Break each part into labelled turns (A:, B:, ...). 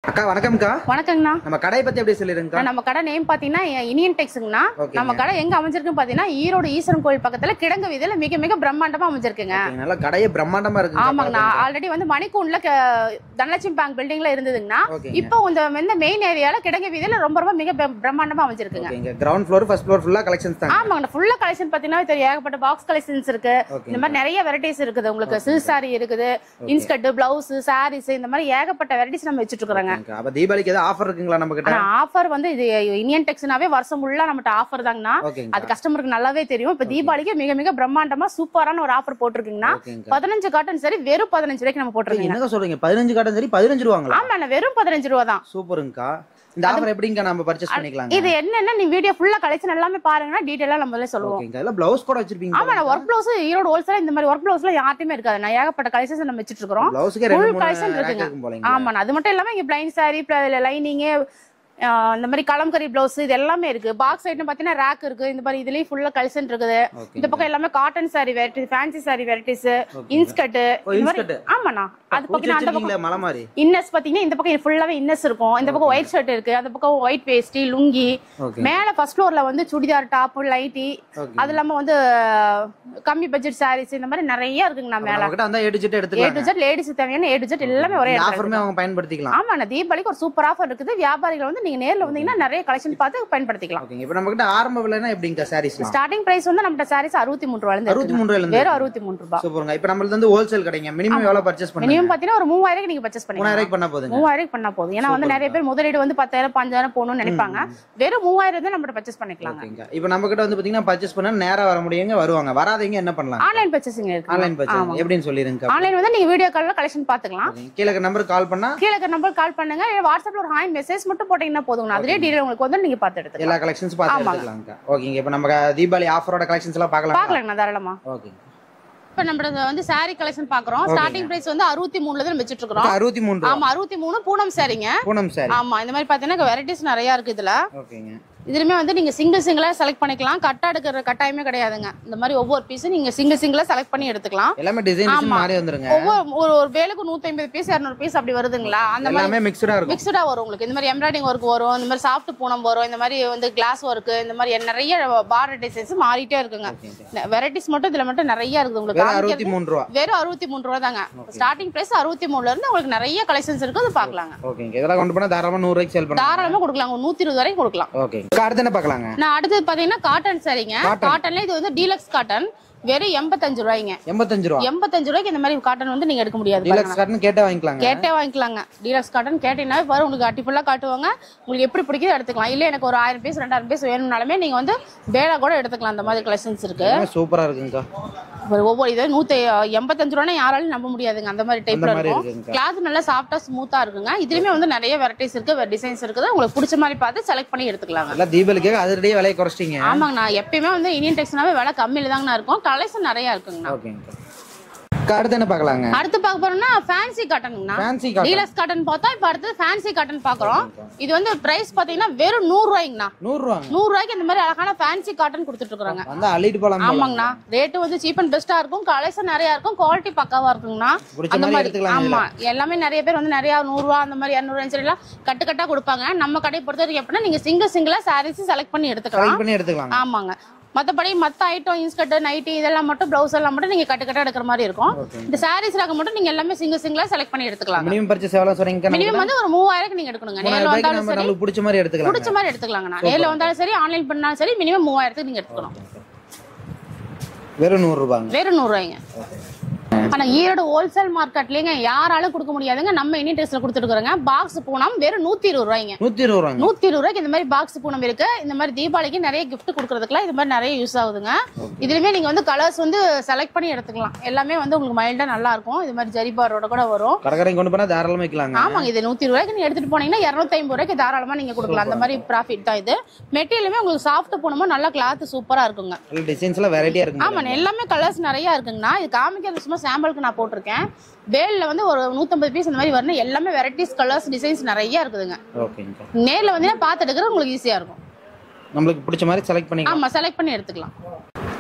A: அக்கா வணக்கம்க்கா
B: வணக்கங்கண்ணா
A: நம்ம கடையை பத்தி எப்படி சொல்லிருங்கக்கா
B: நம்ம கடை நேம் பாத்தீங்கன்னா இனியன் டெக்ஸுங்கண்ணா
A: ஓகேங்க.
B: நம்ம கடை எங்க அமைஞ்சிருக்குன்னு பாத்தீங்கன்னா ஈரோடு ஈஸ்வரன் கோயில் பக்கத்துல கிடங்கு வீதியில மிக மிக பிரம்மாண்டமா அமைஞ்சிருக்குங்க
A: ஓகேங்க, நல்லா கடையே பிரம்மாண்டமா இருக்கு
B: ஆமாங்கண்ணா ஆல்ரெடி வந்து மணிக்கூண்ட்ல க- தனலட்சுமி பேங்க் பில்டிங்ல இருந்ததுங்கண்ணா
A: ஓகேங்க
B: இப்போ இந்த இந்த மெயின் ஏரியால கிடங்கு வீதியில ரொம்ப ரொம்ப மிக பிர- பிரம்மாண்டமா அமைஞ்சிருக்குங்க
A: ஓகேங்க கிரவுண்ட் ஃப்ளோர் ஃபர்ஸ்ட் ஃப்ளோர் ஃபுல்லா கலெக்ஷன்ஸ் தாங்க
B: ஆமாங்கண்ணா ஃபுல்லா கலெக்ஷன் பாத்தீங்கன்னா தெரியும் ஏகப்பட்ட பாக்ஸ் கலெக்ஷன்ஸ் இருக்கு
A: ஓகே
B: இந்த மாதிரி நிறைய வெரைட்டிஸ் இருக்குது உங்களுக்கு சில்க் சாரி இருக்குது இன்ஸ்கர்ட் பிளவுஸ் சாரீஸ் இந்த மாதிரி ஏகப்பட்ட வெரைட்டிஸ் நம்ம வச்சுட்டு இருக்கிறோங்க
A: அப்ப தீபாவளிக்கு ஏதாவது ஆஃபர் இருக்குங்களா நம்ம கிட்ட
B: ஆனா ஆஃபர் வந்து இது இந்தியன் டெக்ஸ்னாவே வருஷம் ஃபுல்லா நம்மகிட்ட ஆஃபர் தாங்கண்ணா
A: ஓகேங்க
B: அது கஸ்டமருக்கு நல்லாவே தெரியும் இப்ப தீபாவளிக்கு மிக மிக பிரம்மாண்டமா சூப்பரான ஒரு ஆஃபர் போட்டிருக்கீங்கன்னா
A: ஓகேங்க
B: பதினஞ்சு காட்டன் சரி வெறும் பதினஞ்சு ரூபாய்க்கு நம்ம போட்டிருக்கீங்க
A: என்னங்க சொல்றீங்க பதினஞ்சு காட்டன் சரி பதினஞ்சு ரூபாங்களா
B: ஆமா அண்ணா, வெறும் பதினஞ்சு ரூபா தான்
A: சூப்பருங்கக்கா இந்த ஆஃபர் எப்படிங்க நம்ம பர்ச்சேஸ் பண்ணிக்கலாங்க
B: இது என்னன்னா நீ வீடியோ ஃபுல்லா கலெக்ஷன் எல்லாமே பாருங்கன்னா டீடைலா நம்ம முதல்ல சொல்லுவோம்
A: ஓகேங்க இதெல்லாம் பிளவுஸ் கூட வச்சிருப்பீங்க
B: ஆமா நான் ஒர்க் பிளவுஸ் ஈரோடு ஹோல்சேல் இந்த மாதிரி ஒர்க் பிளவுஸ்ல யார்ட்டுமே இருக்காது நான் ஏகப்பட்ட கலெக்ஷன்ஸ் நம்ம வச்சிட்டு இருக்கிறோம்
A: பிளவுஸ்க்கே ரெண்டு
B: full
A: மூணு
B: collection
A: rack
B: இருக்குங்க.
A: இருக்கும் போலங்க
B: ஆமா அது மட்டும் இல்லாம இங்க பிளைன் சாரி லைனிங் இந்த மாதிரி கலம்கரி பிளவுஸ் இது எல்லாமே இருக்கு பாக்ஸ் ஐட்டம் பாத்தீங்கன்னா ரேக் இருக்கு இந்த மாதிரி இதுலயும் ஃபுல்லா கலெக்ஷன் இருக்குது இந்த பக்கம் எல்லாமே cotton saree variety fancy saree varieties inskirt
A: ஓ,
B: இந்த மாதிரி
A: inskirt.
B: ஆமாண்ணா அது பக்கம் அந்த பக்கம்
A: வச்சிருக்கீங்களே மலை மாதிரி
B: இன்னஸ் பாத்தீங்கன்னா இந்த பக்கம் ஃபுல்லாவே இன்னஸ் இருக்கும் இந்த பக்கம் ஒயிட் ஷர்ட் இருக்கு அந்த பக்கம் ஒயிட் வேஸ்டி லுங்கி
A: ஓகே
B: மேல ஃபர்ஸ்ட் ஃப்ளோர்ல வந்து சுடிதார் டாப் லைட்டி
A: ஓகே
B: அது இல்லாம வந்து கம்மி பட்ஜெட் சாரீஸ் இந்த மாதிரி நிறைய இருக்குங்கண்ணா மேல
A: நம்ம கிட்ட வந்தா ஏ டு ஜெட்
B: ஏ
A: எடுத்துக்கலாம்
B: டு ஜெட் லேடிஸ் தேவையான ஏ டு ஜெட் எல்லாமே ஒரே
A: இந்த
B: இடத்துல
A: ஆஃபருமே அவங்க பயன்படுத்திக்கலாம்
B: ஆமாண்ணா தீபாவளிக்கு ஒரு சூப்பர் ஆஃபர் இருக்குது வியாபாரிகள் வந்து நீங்க நேர்ல வந்தீங்கன்னா நிறைய கலெக்ஷன் பார்த்து பயன்படுத்திக்கலாம்
A: ஓகேங்க இப்போ நம்ம கிட்ட ஆரம்ப விலைனா எப்படிங்க சாரீஸ்லாம்
B: ஸ்டார்டிங் பிரைஸ் வந்து நம்ம சாரீஸ் அறுபத்தி மூணு ரூபாயில இருந்து
A: அறுபத்தி
B: இருக்குங்க.
A: மூணு ரூபாயில இருந்து
B: வெறும் அறுபத்தி மூணு ரூபாய்
A: சூப்பருங்க இப்போ நம்மளது வந்து ஹோல்சேல் கடைங்க மினிமம் எவ்வளவு பர்ச்சேஸ் பண்ணுங்க
B: மினிமம் பாத்தீங்கன்னா ஒரு மூவாயிரம் நீங்க பர்ச்சேஸ் பண்ணிக்கலாம்
A: மூணாயிரம் பண்ணா போதுங்க
B: மூவாயிரம் பண்ணா போதும் ஏன்னா வந்து நிறைய பேர் முதலீடு வந்து பத்தாயிரம் பஞ்சாயிரம் போகணும்னு நினைப்பாங்க வெறும் மூவாயிரம் தான் நம்ம பர்ச்சேஸ் பண்ணிக்கலாங்க
A: ஓகேங்க இப்போ நம்ம கிட்ட வந்து பாத்தீங்கன்னா பர்ச்சேஸ் பண்ணா நேரா வர முடியுங்க வருவாங்க வராதீங்க என்ன பண்ணலாம்
B: ஆன்லைன் பர்ச்சேசிங் இருக்கு
A: ஆன்லைன் பர்ச்சேஸ்
B: ஆமா.
A: எப்படின்னு சொல்லிருங்க
B: ஆன்லைன் வந்து நீங்க வீடியோ கால்ல கலெக்ஷன் பாத்துக்கலாம்
A: கீழே நம்பருக்கு கால் பண்ணா
B: கீழே இருக்க நம்பர் கால் பண்ணுங்க இல்ல வாட்ஸ்அப்ல ஒரு ஹாய் மெசேஜ் மட்டும் போட்டீங்கன்னா போதுங்க அதுலயே டீடைல் உங்களுக்கு வந்து நீங்க பார்த்து எடுத்துக்கலாம்
A: எல்லா கலெக்ஷன்ஸ் பார்த்து
B: ஆமாங்க.
A: எடுத்துக்கலாங்க ஓகேங்க இப்போ நம்ம தீபாவளி ஆஃபரோட கலெக்ஷன்ஸ் எல்லாம் பார்க்கலாம்
B: பாக்கலாங்கண்ணா தாராளமா
A: ஓகே
B: இப்ப நம்ம வந்து saree கலெக்ஷன் பாக்குறோம் ஸ்டார்டிங் பிரைஸ் வந்து அறுபத்தி மூணுல இருந்து வச்சிட்டு இருக்கிறோம்
A: அறுபத்தி மூணு ரூபா
B: ஆமா அறுபத்தி மூணு பூனம் சாரிங்க
A: பூனம் சாரி
B: ஆமா இந்த மாதிரி பாத்தீங்கன்னா வெரைட்டிஸ் நிறைய இருக்கு இதுல
A: ஓகேங்க
B: இதுலயுமே வந்து நீங்க சிங்கிள் சிங்கிளா செலக்ட் பண்ணிக்கலாம் கட்டா எடுக்கிற கட்டாயமே கிடையாதுங்க இந்த மாதிரி ஒவ்வொரு பீஸும் நீங்க சிங்கிள் சிங்கிளா செலக்ட் பண்ணி எடுத்துக்கலாம்
A: எல்லாமே டிசைன்ஸ்
B: ஆமா.
A: மாறி வந்துருங்க
B: ஒவ்வொரு ஒரு ஒரு வேலுக்கு நூத்தி ஐம்பது பீஸ் இரநூறு பீஸ் அப்படி வருதுங்களா அந்த மாதிரி
A: எல்லாமே மிக்சடா இருக்கும்
B: மிக்சடா வரும் உங்களுக்கு இந்த மாதிரி எம்ப்ராய்டிங் ஒர்க் வரும் இந்த மாதிரி சாஃப்ட் பூனம் வரும் இந்த மாதிரி வந்து கிளாஸ் ஒர்க் இந்த மாதிரி நிறைய பார்டர் டிசைன்ஸ் மாறிட்டே இருக்குங்க வெரைட்டிஸ் மட்டும் இதுல மட்டும் நிறைய இருக்குது உங்களுக்கு
A: வெறும்
B: காமிக்கிறது
A: அறுபத்தி மூணு ரூபா
B: வெறும் அறுபத்தி மூணு ரூபா தாங்க ஸ்டார்டிங் பிரைஸ் அறுபத்தி மூணுல இருந்து உங்களுக்கு நிறைய கலெக்ஷன்ஸ் இருக்கு அது பாக்கலாங்க
A: ஓகேங்க இதெல்லாம் கொண்டு போனா தாராளமா நூறு ரூபாய்க்கு சேல் பண்ணலாம்
B: தாராளமா கொடுக்கலாம் ஒரு நூத்தி இருபது வரைக்கும் கொடுக்கலாம்
A: ஓகேங்க அடுத்து என்ன பார்க்கலாங்க
B: நான் அடுத்தது பாத்தீங்கன்னா காட்டன் சரிங்க
A: Cotton.
B: காட்டன்ல இது வந்து டீலக்ஸ் காட்டன் வெறும் எண்பத்தஞ்சு ரூபாய்ங்க
A: எண்பத்தஞ்சு ரூபா
B: எண்பத்தஞ்சு ரூபாய்க்கு இந்த மாதிரி காட்டன் வந்து நீங்க எடுக்க முடியாது பாருங்க.
A: டீலக்ஸ் காட்டுன்னு கேட்டே வாங்கிக்கலாங்க
B: கேட்டே வாங்கிக்கலாங்க டீலக்ஸ் காட்டன் கேட்டீங்கன்னா பாரு உங்களுக்கு அட்டி ஃபுல்லா காட்டுவாங்க உங்களுக்கு எப்படி பிடிக்குதோ எடுத்துக்கலாம் இல்ல எனக்கு ஒரு ஆயிரம் பீஸ் ரெண்டாயிரம் பீஸ் வேணும்னாலுமே நீங்க வந்து பேலா கூட எடுத்துக்கலாம் அந்த மாதிரி கலெக்ஷன்ஸ் இருக்கு
A: சூப்பரா இருக்குங்கக்கா
B: ஒரு ஒவ்வொரு இது நூத்தி எண்பத்தஞ்சு ரூபாய் யாராலும் நம்ப முடியாதுங்க அந்த மாதிரி
A: அந்த
B: டைப்ல
A: மாதிரி
B: இருக்கும்
A: இருக்குங்கக்கா
B: கிளாத் நல்லா சாஃப்டா ஸ்மூத்தா இருக்குங்க இதுலயுமே வந்து நிறைய வெரைட்டிஸ் இருக்கு டிசைன்ஸ் இருக்குது உங்களுக்கு பிடிச்ச மாதிரி பார்த்து செலக்ட் பண்ணி எடுத்துக்கலாங்க
A: எல்லாம் தீபாவளிக்காக அதிரடியே விலையை குறைச்சிட்டீங்க
B: ஆமாங்க நான் எப்பயுமே வந்து இந்தியன் டெக்ஸ்னாவே விலை கம்மியில தாங்கண்ணா இருக்கும் கலெக்ஷன் நிறைய இருக்குங்கண்ணா
A: ஓகேங்கக்கா அக்கா, அடுத்து என்ன பார்க்கலாங்க
B: அடுத்து பார்க்க போறோம்னா ஃபேன்சி காட்டனுங்கண்ணா
A: ஃபேன்சி காட்டன்
B: டீலக்ஸ் காட்டன் பார்த்தா இப்போ அடுத்து ஃபேன்சி காட்டன் பாக்குறோம் இது வந்து பிரைஸ் பாத்தீங்கன்னா வெறும் நூறு ரூபாய்ங்கண்ணா
A: நூறு ரூபாங்க
B: நூறு ரூபாய்க்கு இந்த மாதிரி அழகான ஃபேன்சி காட்டன் கொடுத்துட்டு இருக்காங்க
A: வந்து அள்ளிட்டு போலாம் போல.
B: ஆமாங்கண்ணா ரேட்டு வந்து சீப் அண்ட் பெஸ்டா இருக்கும் கலெக்ஷன் நிறைய இருக்கும் குவாலிட்டி பக்காவா இருக்குங்கண்ணா
A: பிடிச்ச
B: அந்த
A: மாதிரி
B: மாதிரி
A: எடுத்துக்கலாம்
B: ஆமா எல்லாமே நிறைய பேர் வந்து நிறைய நூறு ரூபா அந்த மாதிரி இரநூறு சொல்லி எல்லாம் கட்டு கட்டா கொடுப்பாங்க நம்ம கடை பொறுத்த வரைக்கும் எப்படின்னா நீங்க சிங்கிள் சிங்கிளா சாரீஸ் செலக்ட் பண்ணி எடுத்துக்கலாம்
A: செலக்ட் பண்ணி எடுத்துக்கலாம்
B: ஆமாங்க மத்தபடி மத்த ஐட்டம் இன்ஸ்கர்ட் நைட்டி இதெல்லாம் மட்டும் பிளவுஸ் எல்லாம் மட்டும் நீங்க கட்டு கட்டா எடுக்கிற மாதிரி இருக்கும்
A: ஓகே
B: இந்த சாரீஸ் ரகம் மட்டும் நீங்க எல்லாமே சிங்கிள் சிங்கிளா செலக்ட் பண்ணி எடுத்துக்கலாம்
A: மினிமம் பர்ச்சேஸ் எவ்வளவு சொல்றீங்க
B: மினிமம் வந்து ஒரு மூவாயிரம் நீங்க எடுக்கணுங்க
A: மூணாயிரம்
B: நேர்ல
A: ரூபாய்க்கு
B: வந்தாலும்
A: நம்ம
B: சரி
A: நம்மளுக்கு பிடிச்ச மாதிரி எடுத்துக்கலாம்
B: பிடிச்ச மாதிரி எடுத்துக்கலாங்கண்ணா நேர்ல வந்தாலும் சரி ஆன்லைன் பண்ணாலும் சரி மினிமம் மூவாயிரத்துக்கு நீங்க எடுத்துக்கணும்
A: வெறும் நூறு ரூபாங்க
B: வெறும் நூறு ரூபாய்ங்க ஆனா ஈரோடு ஹோல்சேல் மார்க்கெட்லங்க யாராலும் கொடுக்க முடியாதுங்க நம்ம இந்தியன் டெஸ்ட்ல கொடுத்துருக்காங்க பாக்ஸ் பூனம் வெறும் நூத்தி இருபது ரூபாய்ங்க
A: நூத்தி இருபது ரூபாங்க
B: நூத்தி இருபது ரூபாய்க்கு இந்த மாதிரி பாக்ஸ் பூனம் இருக்கு இந்த மாதிரி தீபாவளிக்கு நிறைய gift கொடுக்கறதுக்குலாம் இது மாதிரி நிறைய யூஸ் ஆகுதுங்க இதுலயுமே நீங்க வந்து கலர்ஸ் வந்து செலக்ட் பண்ணி எடுத்துக்கலாம் எல்லாமே வந்து உங்களுக்கு மைல்டா நல்லா இருக்கும் இது மாதிரி ஜரிபாரோட கூட வரும்
A: கடைக்கரையும் கொண்டு போனா தாராளமா வைக்கலாங்க
B: ஆமாங்க இது நூத்தி ரூபாய்க்கு நீங்க எடுத்துட்டு போனீங்கன்னா இருநூத்தி ஐம்பது ரூபாய்க்கு தாராளமா நீங்க கொடுக்கலாம் அந்த மாதிரி ப்ராஃபிட் தான் இது மெட்டீரியலுமே உங்களுக்கு சாஃப்ட் போனமோ நல்லா கிளாத் சூப்பரா இருக்குங்க
A: நல்ல டிசைன்ஸ் எல்லாம் வெரைட்டியா இருக்குங்க
B: ஆமா எல்லாமே கலர்ஸ் நிறைய இருக்குங்கண்ணா இது காமிக்கிறது சும்மா சாம்பிளுக்கு நான் போட்டிருக்கேன் வேல்ல வந்து ஒரு நூத்தம்பது பீஸ் இந்த மாதிரி வரணும் எல்லாமே வெரைட்டிஸ் கலர்ஸ் டிசைன்ஸ் நிறைய இருக்குதுங்க
A: ஓகேங்க
B: நேர்ல வந்து பார்த்து எடுக்கிறது உங்களுக்கு ஈஸியா இருக்கும்
A: நம்மளுக்கு பிடிச்ச மாதிரி செலக்ட் பண்ணிக்கலாம்
B: ஆமா செலக்ட் பண்ணி எடுத்துக்கலாம்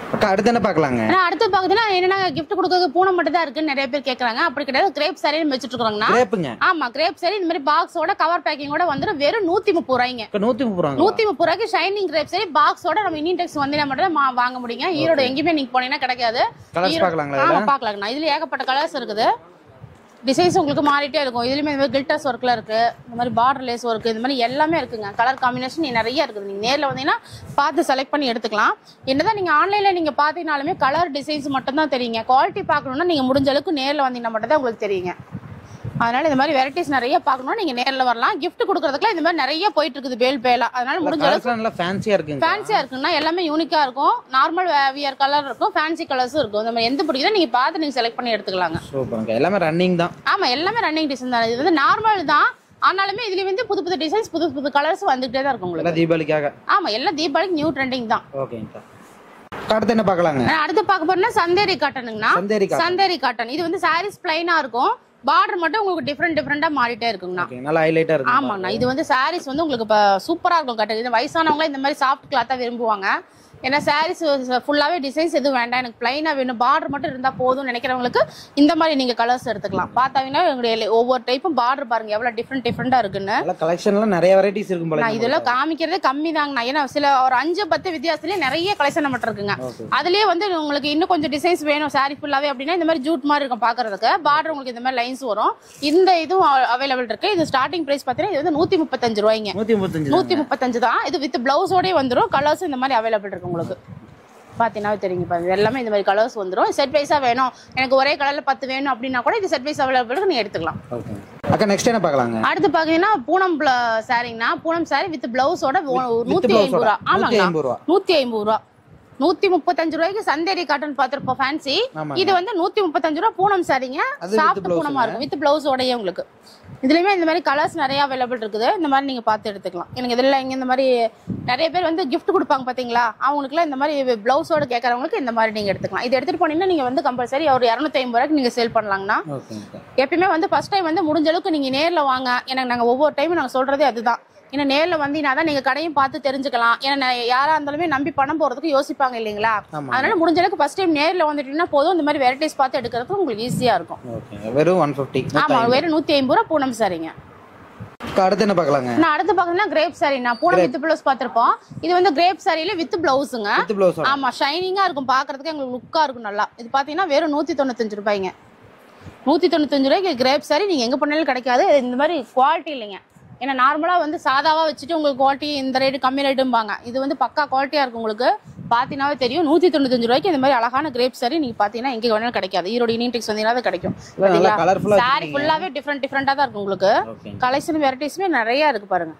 A: அக்கா அடுத்து என்ன பார்க்கலாங்க
B: ஆனா அடுத்து பாத்தீங்கன்னா என்னன்னா gift கொடுக்கறதுக்கு பூனை மட்டும் தான் இருக்குன்னு நிறைய பேர் கேக்குறாங்க அப்படி கிடையாது கிரேப் சாரி வச்சுட்டு இருக்காங்கன்னா
A: கிரேப்புங்க
B: ஆமா கிரேப் சாரி இந்த மாதிரி பாக்ஸோட கவர் பேக்கிங்கோட வந்துடும் வெறும் நூத்தி முப்பது ரூபாய்ங்க
A: அக்கா நூத்தி முப்பது ரூபாங்க
B: நூத்தி முப்பது ரூபாய்க்கு ஷைனிங் கிரேப் சாரி பாக்ஸோட நம்ம இந்தியன் டெக்ஸ் வந்தீங்கன்னா மட்டும் தான் மா- வாங்க முடியுங்க ஈரோடு எங்கேயுமே நீங்க போனீங்கன்னா கிடைக்காது
A: கலர்ஸ்
B: ஈரோடு-
A: பார்க்கலாங்களா
B: ஆமா
A: இதுல
B: பாக்கலாங்கண்ணா இதுல ஏகப்பட்ட கலர்ஸ் இருக்குது டிசைன்ஸ் உங்களுக்கு மாறிட்டே இருக்கும் இதுலயுமே இந்த மாதிரி கில்டர்ஸ் ஒர்க்ல இருக்கு இந்த மாதிரி பார்டர் லேஸ் ஒர்க் இந்த மாதிரி எல்லாமே இருக்குங்க கலர் காம்பினேஷன் நிறைய இருக்குது நீங்க நேர்ல வந்தீங்கன்னா பார்த்து செலக்ட் பண்ணி எடுத்துக்கலாம் என்னதான் நீங்க ஆன்லைன்ல நீங்க பாத்தீங்கனாலுமே கலர் டிசைன்ஸ் மட்டும் தான் தெரியுங்க குவாலிட்டி பார்க்கணும்னா நீங்க முடிஞ்ச அளவுக்கு நேர்ல வந்தீங்கன்னா மட்டும் தான் உங்களுக்கு தெரியுங்க அதனால இந்த மாதிரி வெரைட்டிஸ் நிறைய பார்க்கணும்னா நீங்க நேர்ல வரலாம் gift கொடுக்கறதுக்குலாம் இந்த மாதிரி நிறைய போயிட்டு இருக்குது பேல் பேலா அதனால முடிஞ்ச அளவுக்கு
A: கலர்ஸ்லாம் நல்லா ஃபேன்சியா இருக்குங்க
B: ஃபேன்சியா இருக்குன்னா எல்லாமே யூனிக்கா இருக்கும் நார்மல் வியர் கலர் இருக்கும் ஃபேன்சி கலர்ஸும் இருக்கும் இந்த மாதிரி எந்த பிடிக்குதோ நீங்க பார்த்து நீங்க செலக்ட் பண்ணி எடுத்துக்கலாங்க
A: சூப்பருங்க எல்லாமே ரன்னிங் தான்
B: ஆமா எல்லாமே ரன்னிங் டிசைன் தான் இது வந்து நார்மல் தான் ஆனாலுமே இதுல வந்து புது புது டிசைன்ஸ் புது புது கலர்ஸ் வந்துகிட்டே தான் இருக்கும் உங்களுக்கு
A: எல்லாம் தீபாவளிக்காக
B: ஆமா எல்லாம் தீபாவளிக்கு நியூ ட்ரெண்டிங் தான்
A: ஓகேங்கக்கா அக்கா, அடுத்து என்ன பார்க்கலாங்க
B: ஆனா அடுத்து பார்க்க போறோம்னா சந்தேரி காட்டனுங்கண்ணா
A: சந்தேரி காட்டன்
B: சந்தேரி காட்டன் இது வந்து சாரீஸ் பிளைனா இருக்கும் பார்டர் மட்டும் உங்களுக்கு டிஃப்ரெண்ட் டிஃப்ரெண்டா மாறிட்டே இருக்குங்கண்ணா
A: ஓகே நல்லா ஹைலைட்டா இருக்கு
B: ஆமாண்ணா இது வந்து சாரீஸ் வந்து உங்களுக்கு இப்போ சூப்பரா இருக்கும் கட்டு இது வயசானவங்க இந்த மாதிரி சாஃப்ட் கிளாத்தா விரும்புவாங்க ஏன்னா சாரீஸ் ஃபுல்லாவே டிசைன்ஸ் எதுவும் வேண்டாம் எனக்கு பிளைனா வேணும் பார்டர் மட்டும் இருந்தா போதும்னு நினைக்கிறவங்களுக்கு இந்த மாதிரி நீங்க கலர்ஸ் எடுத்துக்கலாம் பார்த்தாங்கன்னா எங்களுடைய எல்லா- ஒவ்வொரு டைப்பும் பார்டர் பாருங்க எவ்வளவு டிஃப்ரெண்ட் டிஃப்ரெண்டா இருக்குன்னு
A: நல்லா கலெக்ஷன்லாம் நிறைய வெரைட்டிஸ் இருக்கும் போல
B: நான் இதெல்லாம் காமிக்கிறதே கம்மி தாங்கண்ணா ஏன்னா சில ஒரு அஞ்சு பத்து வித்தியாசத்திலேயே நிறைய கலெக்ஷன் நம்மகிட்ட இருக்குங்க
A: ஓகே
B: அதுலயே வந்து உங்களுக்கு இன்னும் கொஞ்சம் டிசைன்ஸ் வேணும் சாரி ஃபுல்லாவே அப்படின்னா இந்த மாதிரி ஜூட் மாதிரி இருக்கும் பாக்குறதுக்கு பார்டர் உங்களுக்கு இந்த மாதிரி லைன்ஸ் வரும் இந்த இதுவும் அவைலபிள் இருக்கு இது ஸ்டார்டிங் பிரைஸ் பாத்தீங்கன்னா இது வந்து நூத்தி முப்பத்தஞ்சு ரூபாய்ங்க
A: நூத்தி முப்பத்தஞ்சு
B: நூத்தி முப்பத்தஞ்சு தான் இது வித் பிளவுஸோடய வந்துரும் கலர்ஸ் இந்த மாதிரி அவைலபிள் இருக்கு உங்களுக்கு பாத்தீங்கன்னா தெரியுங்க பாருங்க எல்லாமே இந்த மாதிரி கலர்ஸ் வந்துரும் செட் வைஸா வேணும் எனக்கு ஒரே கலர்ல பத்து வேணும் அப்படின்னா கூட இது செட் வைஸ் அவைலபிள் இருக்கு நீங்க எடுத்துக்கலாம்
A: ஓகே அக்கா நெக்ஸ்ட் என்ன பார்க்கலாங்க
B: அடுத்து பாத்தீங்கன்னா பூனம் சாரிங்கண்ணா பூனம் சாரி வித் பிளவுஸோட நூத்தி
A: blouse
B: ஐம்பது
A: ஓட.
B: ரூபா
A: நூத்தி
B: ஆமாங்கண்ணா
A: ஐம்பது ரூபா
B: நூத்தி ஐம்பது ரூபா நூத்தி முப்பத்தஞ்சு ரூபாய்க்கு சந்தேரி காட்டன் பாத்திருப்போம் ஃபேன்சி
A: ஆமாங்க.
B: இது வந்து நூத்தி முப்பத்தஞ்சு ரூபா பூனம் சாரிங்க
A: அது with
B: சாஃப்ட்
A: blouse
B: பூனமா இருக்கும் வித் பிளவுஸோடய உங்களுக்கு இதுலயுமே இந்த மாதிரி கலர்ஸ் நிறைய அவைலபிள் இருக்குது இந்த மாதிரி நீங்க பார்த்து எடுத்துக்கலாம் எனக்கு இதுல இங்க இந்த மாதிரி நிறைய பேர் வந்து gift கொடுப்பாங்க பாத்தீங்களா அவங்களுக்குலாம் இந்த மாதிரி பிளவுஸோட கேட்கறவங்களுக்கு இந்த மாதிரி நீங்க எடுத்துக்கலாம் இது எடுத்துட்டு போனீங்கன்னா நீங்க வந்து கம்பல்சரி ஒரு இரநூத்தி ஐம்பது ரூபாய்க்கு நீங்க சேல் பண்ணலாங்கண்ணா
A: ஓகே
B: எப்பயுமே வந்து ஃபர்ஸ்ட் டைம் வந்து முடிஞ்ச அளவுக்கு நீங்க நேர்ல வாங்க எனக்கு நாங்க ஒவ்வொரு டைமும் நாங்க சொல்றதே அதுதான் ஏன்னா நேர்ல வந்தீங்கன்னா தான் நீங்க கடையும் பார்த்து தெரிஞ்சுக்கலாம் ஏன்னா நான் யாரா இருந்தாலுமே நம்பி பணம் போறதுக்கு யோசிப்பாங்க இல்லைங்களா
A: ஆமா
B: அதனால முடிஞ்ச அளவுக்கு ஃபர்ஸ்ட் டைம் நேர்ல வந்துட்டீங்கன்னா போதும் இந்த மாதிரி வெரைட்டிஸ் பார்த்து எடுக்கிறதுக்கு உங்களுக்கு ஈஸியா இருக்கும்
A: ஓகே வெறும் ஒன் ஃபிஃப்டி
B: ஆமா வெறும் நூத்தி ஐம்பது ரூபா பூனம் சாரிங்க
A: அடுத்து என்ன பார்க்கலாங்க
B: நான் அடுத்து பாத்தீங்கன்னா கிரேப் சாரி நான் பூனம் வித் பிளவுஸ் பார்த்திருப்போம் இது வந்து கிரேப் சாரியில வித் பிளவுஸுங்க
A: வித் ப்ளவுஸ்
B: ஆமா ஷைனிங்கா இருக்கும் பாக்குறதுக்கு எங்களுக்கு லுக்கா இருக்கும் நல்லா இது பாத்தீங்கன்னா வெறும் நூத்தி தொண்ணூத்தஞ்சு ரூபாய்ங்க நூத்தி தொண்ணூத்தஞ்சு ரூபாய்க்கு கிரேப் சாரி நீங்க எங்க பண்ணாலும் கிடைக்காது இது இந்த மாதிரி குவாலிட்டி இல்லைங்க ஏன்னா நார்மலா வந்து சாதாவா வச்சுட்டு உங்களுக்கு குவாலிட்டி இந்த ரேட்டு கம்மி ரேட்டும்பாங்க இது வந்து பக்கா குவாலிட்டியா இருக்கும் உங்களுக்கு பாத்தீங்கன்னாவே தெரியும் நூத்தி தொண்ணூத்தஞ்சு ரூபாய்க்கு இந்த மாதிரி அழகான கிரேப் சாரி நீங்க பாத்தீங்கன்னா எங்க வேணாலும் கிடைக்காது ஈரோடு யூனியன் டெக்ஸ் வந்தீங்கன்னா அது கிடைக்கும்
A: நல்லா
B: பாத்தீங்களா
A: கலர்ஃபுல்லா
B: சாரி ஃபுல்லாவே டிஃப்ரெண்ட் டிஃப்ரெண்டா தான் இருக்கும் உங்களுக்கு
A: ஓகே
B: கலெக்ஷன் வெரைட்டிஸுமே நிறைய இருக்கு பாருங்க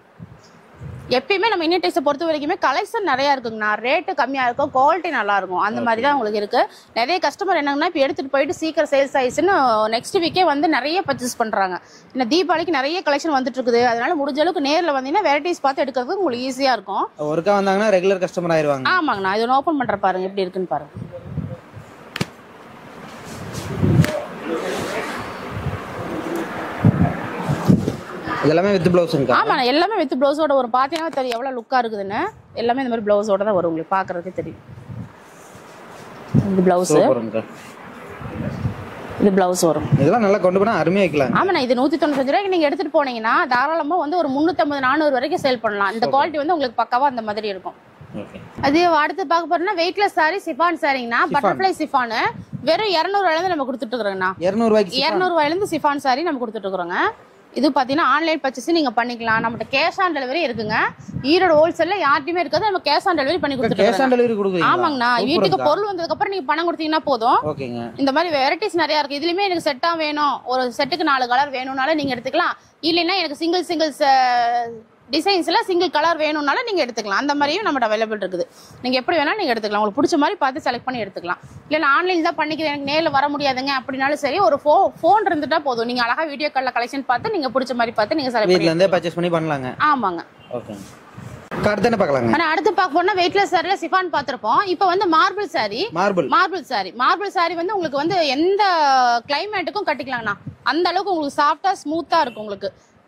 B: எப்பயுமே நம்ம இந்தியன் டெக்ஸை பொறுத்த வரைக்குமே கலெக்ஷன் நிறைய இருக்குங்கண்ணா ரேட்டு கம்மியா இருக்கும் குவாலிட்டி நல்லா இருக்கும் அந்த மாதிரி தான் உங்களுக்கு இருக்கு நிறைய கஸ்டமர் என்னங்கன்னா இப்போ எடுத்துட்டு போயிட்டு சீக்கிரம் சேல்ஸ் ஆயிடுச்சுன்னு நெக்ஸ்ட் வீக்கே வந்து நிறைய பர்ச்சேஸ் பண்றாங்க இந்த தீபாவளிக்கு நிறைய கலெக்ஷன் வந்துட்டு இருக்குது அதனால முடிஞ்ச அளவுக்கு நேர்ல வந்தீங்கன்னா வெரைட்டிஸ் பார்த்து எடுக்கிறதுக்கு உங்களுக்கு ஈஸியா இருக்கும்
A: ஒருக்கா வந்தாங்கன்னா ரெகுலர் கஸ்டமர் ஆயிருவாங்க
B: ஆமாங்கண்ணா இது ஓப்பன் பண்ற பாருங்க எப்படி இருக்குன்னு பாருங்க
A: இதெல்லாமே வித் ப்ளவுஸுங்கக்கா
B: ஆமாண்ணா எல்லாமே வித் பிளவுஸோட வரும் பார்த்தீங்கன்னா தெரியும் எவ்வளவு லுக்கா இருக்குதுன்னு எல்லாமே இந்த மாதிரி பிளவுஸோட தான் வரும் உங்களுக்கு பார்க்கறதுக்கு தெரியும் இது பிளவுஸ்
A: சூப்பருங்கக்கா
B: இது பிளவுஸ் வரும்
A: இதெல்லாம் நல்லா கொண்டு போனா அருமையா வைக்கலாம்
B: ஆமாண்ணா இது நூத்தி தொண்ணூத்தஞ்சு ரூபாய்க்கு நீங்க எடுத்துட்டு போனீங்கன்னா தாராளமா வந்து ஒரு முந்நூத்தம்பது நானூறு வரைக்கும் சேல் பண்ணலாம் இந்த குவாலிட்டி வந்து உங்களுக்கு பக்காவா அந்த மாதிரி இருக்கும்
A: ஓகே
B: அது அடுத்து பார்க்க போறோம்னா வெயிட்லெஸ் சாரி சிஃபான் சாரிங்கண்ணா பட்டர்ஃபிளை சிஃபானு வெறும் இரநூறுவாயில இருந்து நம்ம கொடுத்துட்டு இருக்கிறோங்கண்ணா
A: இரநூறுவாய்க்கு
B: இரநூறுவாயில இருந்து சிஃபான் சாரி நம்ம கொடுத்துட்டு இருக்கிறோங்க இது பாத்தீங்கன்னா ஆன்லைன் பர்ச்சேஸ் நீங்க பண்ணிக்கலாம் நம்மகிட்ட கேஷ் ஆன் டெலிவரி இருக்குங்க ஈரோடு ஹோல்சேல்ல யார்ட்டையுமே இருக்காது நம்ம கேஷ் ஆன் டெலிவரி பண்ணி கொடுத்துட்டு
A: கேஷ் ஆன் டெலிவரி கொடுக்குறீங்களா
B: ஆமாங்கண்ணா வீட்டுக்கு பொருள் வந்ததுக்கு அப்புறம் நீங்க பணம் கொடுத்தீங்கன்னா போதும்
A: ஓகேங்க
B: இந்த மாதிரி வெரைட்டிஸ் நிறைய இருக்கு இதுலயுமே எனக்கு செட்டா வேணும் ஒரு செட்டுக்கு நாலு கலர் வேணும்னாலும் நீங்க எடுத்துக்கலாம் இல்லைன்னா எனக்கு சிங்கிள் சிங்கிள் டிசைன்ஸ்ல சிங்கிள் கலர் வேணும்னாலும் நீங்க எடுத்துக்கலாம் அந்த மாதிரியும் நம்மகிட்ட அவைலபிள் இருக்குது நீங்க எப்படி வேணாலும் நீங்க எடுத்துக்கலாம் உங்களுக்கு பிடிச்ச மாதிரி பார்த்து செலக்ட் பண்ணி எடுத்துக்கலாம் இல்ல நான் ஆன்லைன் தான் பண்ணிக்கிறேன் எனக்கு நேர்ல வர முடியாதுங்க அப்படின்னாலும் சரி ஒரு ஃபோ ஃபோன் இருந்துட்டா போதும் நீங்க அழகா வீடியோ கால்ல கலெக்ஷன் பார்த்து நீங்க பிடிச்ச மாதிரி பார்த்து நீங்க செலக்ட்
A: வீட்ல
B: பண்ணி
A: இருந்தே பர்ச்சேஸ் பண்ணி பண்ணலாங்க
B: ஆமாங்க
A: ஓகேங்க அடுத்து என்ன பார்க்கலாங்க
B: ஆனா அடுத்து பார்க்க போனா வெயிட்லெஸ் சாரில சிஃபான் பார்த்திருப்போம் இப்போ வந்து marble saree
A: marble
B: marble saree marble saree வந்து உங்களுக்கு வந்து எந்த கிளைமேட்டுக்கும் கட்டிக்கலாங்கண்ணா அந்த அளவுக்கு உங்களுக்கு சாஃப்டா ஸ்மூத்தா இருக்கும் உங்களுக்கு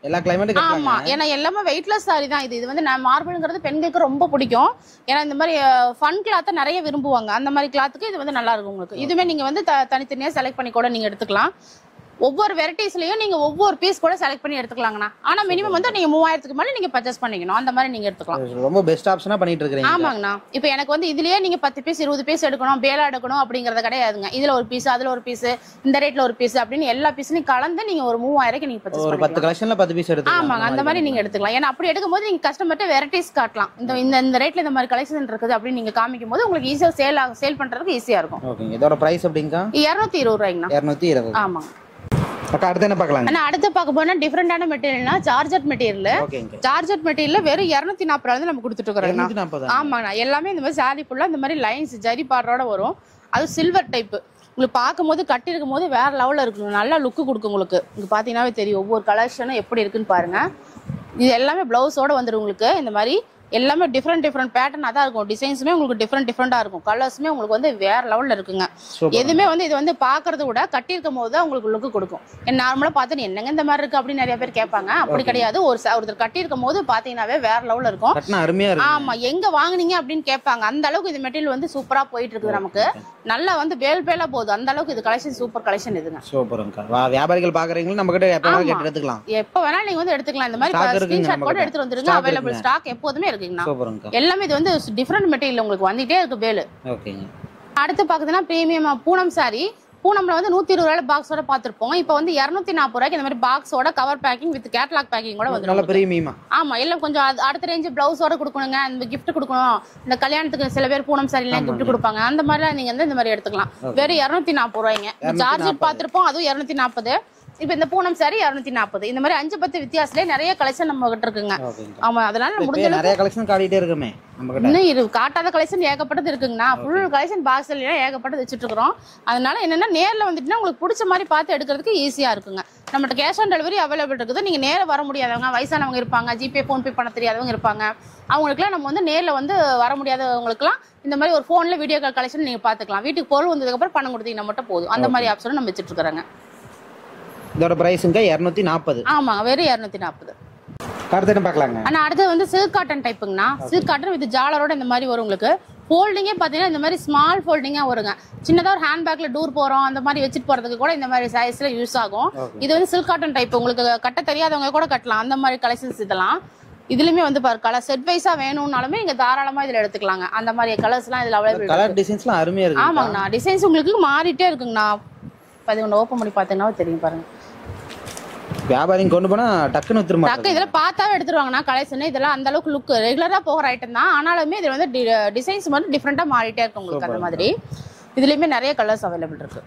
A: எல்லா கிளைமேட்
B: ஆமா
A: கட்டலாம்
B: ஏன்னா எல்லாமே வெயிட்லெஸ் சாரி தான் இது இது வந்து நான் மார்பிள்ங்கிறது பெண்களுக்கு ரொம்ப பிடிக்கும் ஏன்னா இந்த மாதிரி ஃபன் கிளாத்தை நிறைய விரும்புவாங்க அந்த மாதிரி கிளாத்துக்கு இது வந்து நல்லா இருக்கும் உங்களுக்கு இதுவுமே நீங்க வந்து த- தனித்தனியா செலக்ட் பண்ணி கூட நீங்க எடுத்துக்கலாம் ஒவ்வொரு வெரைட்டிஸ்லயும் நீங்க ஒவ்வொரு பீஸ் கூட செலக்ட் பண்ணி எடுத்துக்கலாங்கண்ணா ஆனா மினிமம் வந்து நீங்க மூவாயிரத்துக்கு மேல நீங்க பர்ச்சேஸ் பண்ணிக்கணும் அந்த மாதிரி நீங்க எடுத்துக்கலாம்
A: ரொம்ப பெஸ்ட் ஆப்ஷனா பண்ணிட்டு இருக்கீங்க
B: ஆமாங்கண்ணா இப்போ எனக்கு வந்து இதுலயே நீங்க பத்து பீஸ் இருபது பீஸ் எடுக்கணும் பேலா எடுக்கணும் அப்படிங்கறது கிடையாதுங்க இதுல ஒரு பீஸ் அதுல ஒரு பீஸ் இந்த ரேட்ல ஒரு பீஸ் அப்படின்னு எல்லா பீஸ்லயும் கலந்து நீங்க ஒரு மூவாயிரம் நீங்க பர்ச்சேஸ்
A: ஒரு பத்து கலெக்ஷன்ல பத்து பீஸ் எடுத்து
B: ஆமாங்க அந்த மாதிரி நீங்க எடுத்துக்கலாம் ஏன்னா அப்படி எடுக்கும்போது நீங்க கஸ்டமர்ட்ட வெரைட்டிஸ் காட்டலாம் இந்த இந்த இந்த ரேட்ல இந்த மாதிரி கலெக்ஷன் இருக்குது அப்படின்னு நீங்க காமிக்கும் போது உங்களுக்கு ஈஸியா சேல் சேல் பண்றதுக்கு ஈஸியா இருக்கும்
A: ஓகேங்க இதோட பிரைஸ் அப்படிங்கா
B: இருநூத்தி இருபது ரூபாய்ங்கண்ணா
A: இரநூத்தி இருபது
B: ஆமாங்க
A: அக்கா அடுத்து என்ன பார்க்கலாங்க
B: ஆனா அடுத்து பார்க்க போனா டிஃப்ரெண்டான மெட்டீரியல்னா ஜார்ஜட் மெட்டீரியல்
A: ஓகேங்க
B: ஜார்ஜட் மெட்டீரியல் வெறும் இருநூத்தி நாற்பது ரூபாய் நம்ம கொடுத்துட்டு இருக்கிறோம்
A: இரநூத்தி நாற்பது
B: ஆமாண்ணா எல்லாமே இந்த மாதிரி சாரி ஃபுல்லா இந்த மாதிரி லைன்ஸ் ஜரி பார்டரோட வரும் அது சில்வர் டைப் உங்களுக்கு பார்க்கும்போது கட்டியிருக்கும் போது வேற லெவல்ல இருக்கும் நல்லா லுக்கு கொடுக்கும் உங்களுக்கு இங்க பாத்தீங்கன்னாவே தெரியும் ஒவ்வொரு கலெக்ஷனும் எப்படி இருக்குன்னு பாருங்க இது எல்லாமே பிளவுஸோட வந்துடும் உங்களுக்கு இந்த மாதிரி எல்லாமே டிஃப்ரெண்ட் டிஃப்ரெண்ட் பேட்டர்னாக தான் இருக்கும் டிசைன்ஸுமே உங்களுக்கு டிஃப்ரெண்ட் டிஃப்ரெண்டாக இருக்கும் கலர்ஸுமே உங்களுக்கு வந்து வேற லெவலில் இருக்குங்க
A: சூப்பர்
B: எதுவுமே வந்து இது வந்து பாக்குறத விட கட்டியிருக்கும் போது தான் உங்களுக்கு லுக்கு கொடுக்கும் நார்மலா பார்த்துட்டு என்னங்க இந்த மாதிரி இருக்கு அப்படின்னு நிறைய பேர் கேட்பாங்க அப்படி கிடையாது ஒரு ச- ஒருத்தர் கட்டியிருக்கும் போது பாத்தீங்கன்னாவே வேற லெவல்ல இருக்கும்
A: கட்டினா அருமையா இருக்கு
B: ஆமா எங்க வாங்குனீங்க அப்படின்னு கேட்பாங்க அந்த அளவுக்கு இது மெட்டீரியல் வந்து சூப்பரா போயிட்டு இருக்குது நமக்கு நல்லா வந்து பேல் பேலா போகுது அந்த அளவுக்கு இது கலெக்ஷன் சூப்பர் கலெக்ஷன் இதுங்க
A: சூப்பருங்கக்கா வா வியாபாரிகள் பாக்குறீங்களா நம்ம கிட்ட எப்ப வேணாலும்
B: ஆமா.
A: கேட்டு எடுத்துக்கலாம்
B: எப்ப வேணாலும் நீங்க வந்து எடுத்துக்கலாம் இந்த
A: Stock
B: மாதிரி
A: இருக்குங்க
B: ஸ்கிரீன்ஷாட் கூட
A: நம்மகிட்ட.
B: எடுத்துட்டு வந்துருங்க
A: Stock
B: அவைலபிள்
A: இருக்குங்க.
B: ஸ்டாக் எப்போதுமே இருக்குங்கண்ணா
A: சூப்பருங்கக்கா
B: எல்லாமே இது வந்து டிஃப்ரெண்ட் மெட்டீரியல் உங்களுக்கு வந்துட்டே இருக்கு பேலு
A: ஓகேங்க
B: அடுத்து பாக்குதுன்னா பிரீமியம் பூனம் சாரி பூனம்ல வந்து நூத்தி இருபது ரூபாய் பாக்ஸோட பாத்திருப்போம் இப்போ வந்து இருநூத்தி நாற்பது ரூபாய்க்கு இந்த மாதிரி பாக்ஸோட cover packing with catalogue packing கூட வந்துடும்
A: நல்ல பிரீமியமா
B: ஆமா எல்லாம் கொஞ்சம் அது- அடுத்த ரேஞ்ச் பிளவுஸோட கொடுக்கணுங்க இந்த gift கொடுக்கணும் இந்த கல்யாணத்துக்கு சில பேர் பூனம் சாரிலாம் gift கொடுப்பாங்க அந்த மாதிரிலாம் நீங்க வந்து இந்த மாதிரி எடுத்துக்கலாம் வெறும் இருநூத்தி நாற்பது ரூபாய்ங்க சார்ஜர் பார்த்திருப்போம் அதுவும் இருநூத்தி நாற்பது இப்போ இந்த பூனம் சாரி இருநூத்தி நாற்பது இந்த மாதிரி அஞ்சு பத்து வித்தியாசத்துல நிறைய கலெக்ஷன் நம்ம கிட்ட இருக்குங்க
A: ஓகேங்க
B: ஆமா அதனால முடிஞ்ச
A: இப்பயே நிறைய கலெக்ஷன் காட்டிட்டே இருக்குமே நம்ம கிட்ட
B: இன்னும் இரு காட்டாத கலெக்ஷன் ஏகப்பட்டது இருக்குங்கண்ணா ஃபுல் கலெக்ஷன் பாக்ஸ்ல ஏகப்பட்டது வச்சுட்டு இருக்கிறோம் அதனால என்னன்னா நேர்ல வந்துட்டுனா உங்களுக்கு பிடிச்ச மாதிரி பார்த்து எடுக்கிறதுக்கு ஈஸியா இருக்குங்க நம்மகிட்ட கேஷ் ஆன் டெலிவரி அவைலபிள் இருக்குது நீங்க நேரா வர முடியாதவங்க வயசானவங்க இருப்பாங்க ஜிபே ஃபோன் பே பண்ண தெரியாதவங்க இருப்பாங்க அவங்களுக்குலாம் நம்ம வந்து நேர்ல வந்து வர முடியாதவங்களுக்குலாம் இந்த மாதிரி ஒரு ஃபோன்ல வீடியோ கால் கலெக்ஷன் நீங்க பாத்துக்கலாம் வீட்டுக்கு பொருள் வந்ததுக்கு அப்புறம் பணம் கொடுத்தீங்கன்னா மட்டும் போதும் அந்த மாதிரி ஆப்ஷனும் நம்ம வச்சுட்டு இருக்கிறாங்க
A: இதோட பிரைஸுங்க இரநூத்தி நாற்பது
B: ஆமாங்க வெறும் இரநூத்தி நாற்பது
A: அடுத்து என்ன பார்க்கலாங்க
B: ஆனா அடுத்து வந்து சில்க் காட்டன் டைப்புங்கண்ணா சில்க் காட்டன் வித் ஜாலரோட இந்த மாதிரி வரும் உங்களுக்கு ஃபோல்டிங்கே பார்த்தீங்கன்னா இந்த மாதிரி ஸ்மால் ஃபோல்டிங்காக வருங்க சின்னதாக ஒரு ஹேண்ட் பேக்ல டூர் போகிறோம் அந்த மாதிரி வச்சுட்டு போகிறதுக்கு கூட இந்த மாதிரி சைஸ்ல யூஸ் ஆகும்
A: Okay.
B: இது வந்து சில்க் காட்டன் டைப் உங்களுக்கு கட்ட தெரியாதவங்க கூட கட்டலாம் அந்த மாதிரி கலெக்ஷன்ஸ் இதெல்லாம் இதுலயுமே வந்து பாரு கலர் செட் வைஸா வேணும்னாலுமே நீங்க தாராளமா இதுல எடுத்துக்கலாங்க அந்த மாதிரி கலர்ஸ்லாம் இதுல அவைலபிள்
A: கலர் டிசைன்ஸ்லாம் அருமையா இருக்கு
B: ஆமாங்கண்ணா டிசைன்ஸ் உங்களுக்கு மாறிட்டே இருக்குங்கண்ணா பதினொன்று ஓப்பன் பண்ணி பார்த்தீங்கன்னா தெரியும் பாருங்க
A: வியாபாரிங்க கொண்டு போனா டக்குன்னு வித்துரு
B: டக்கு
A: மாட்டாங்க
B: இதுல பார்த்தாவே எடுத்துருவாங்கண்ணா கலெக்ஷன் இதெல்லாம் அந்த அளவுக்கு லுக் ரெகுலரா போகிற ஐட்டம் தான் ஆனாலுமே இதுல வந்து டிசைன்ஸ் மட்டும் டிஃப்ரெண்டா மாறிட்டே இருக்கு உங்களுக்கு அந்த மாதிரி இதுலயுமே நிறைய கலர்ஸ் அவைலபிள் இருக்கு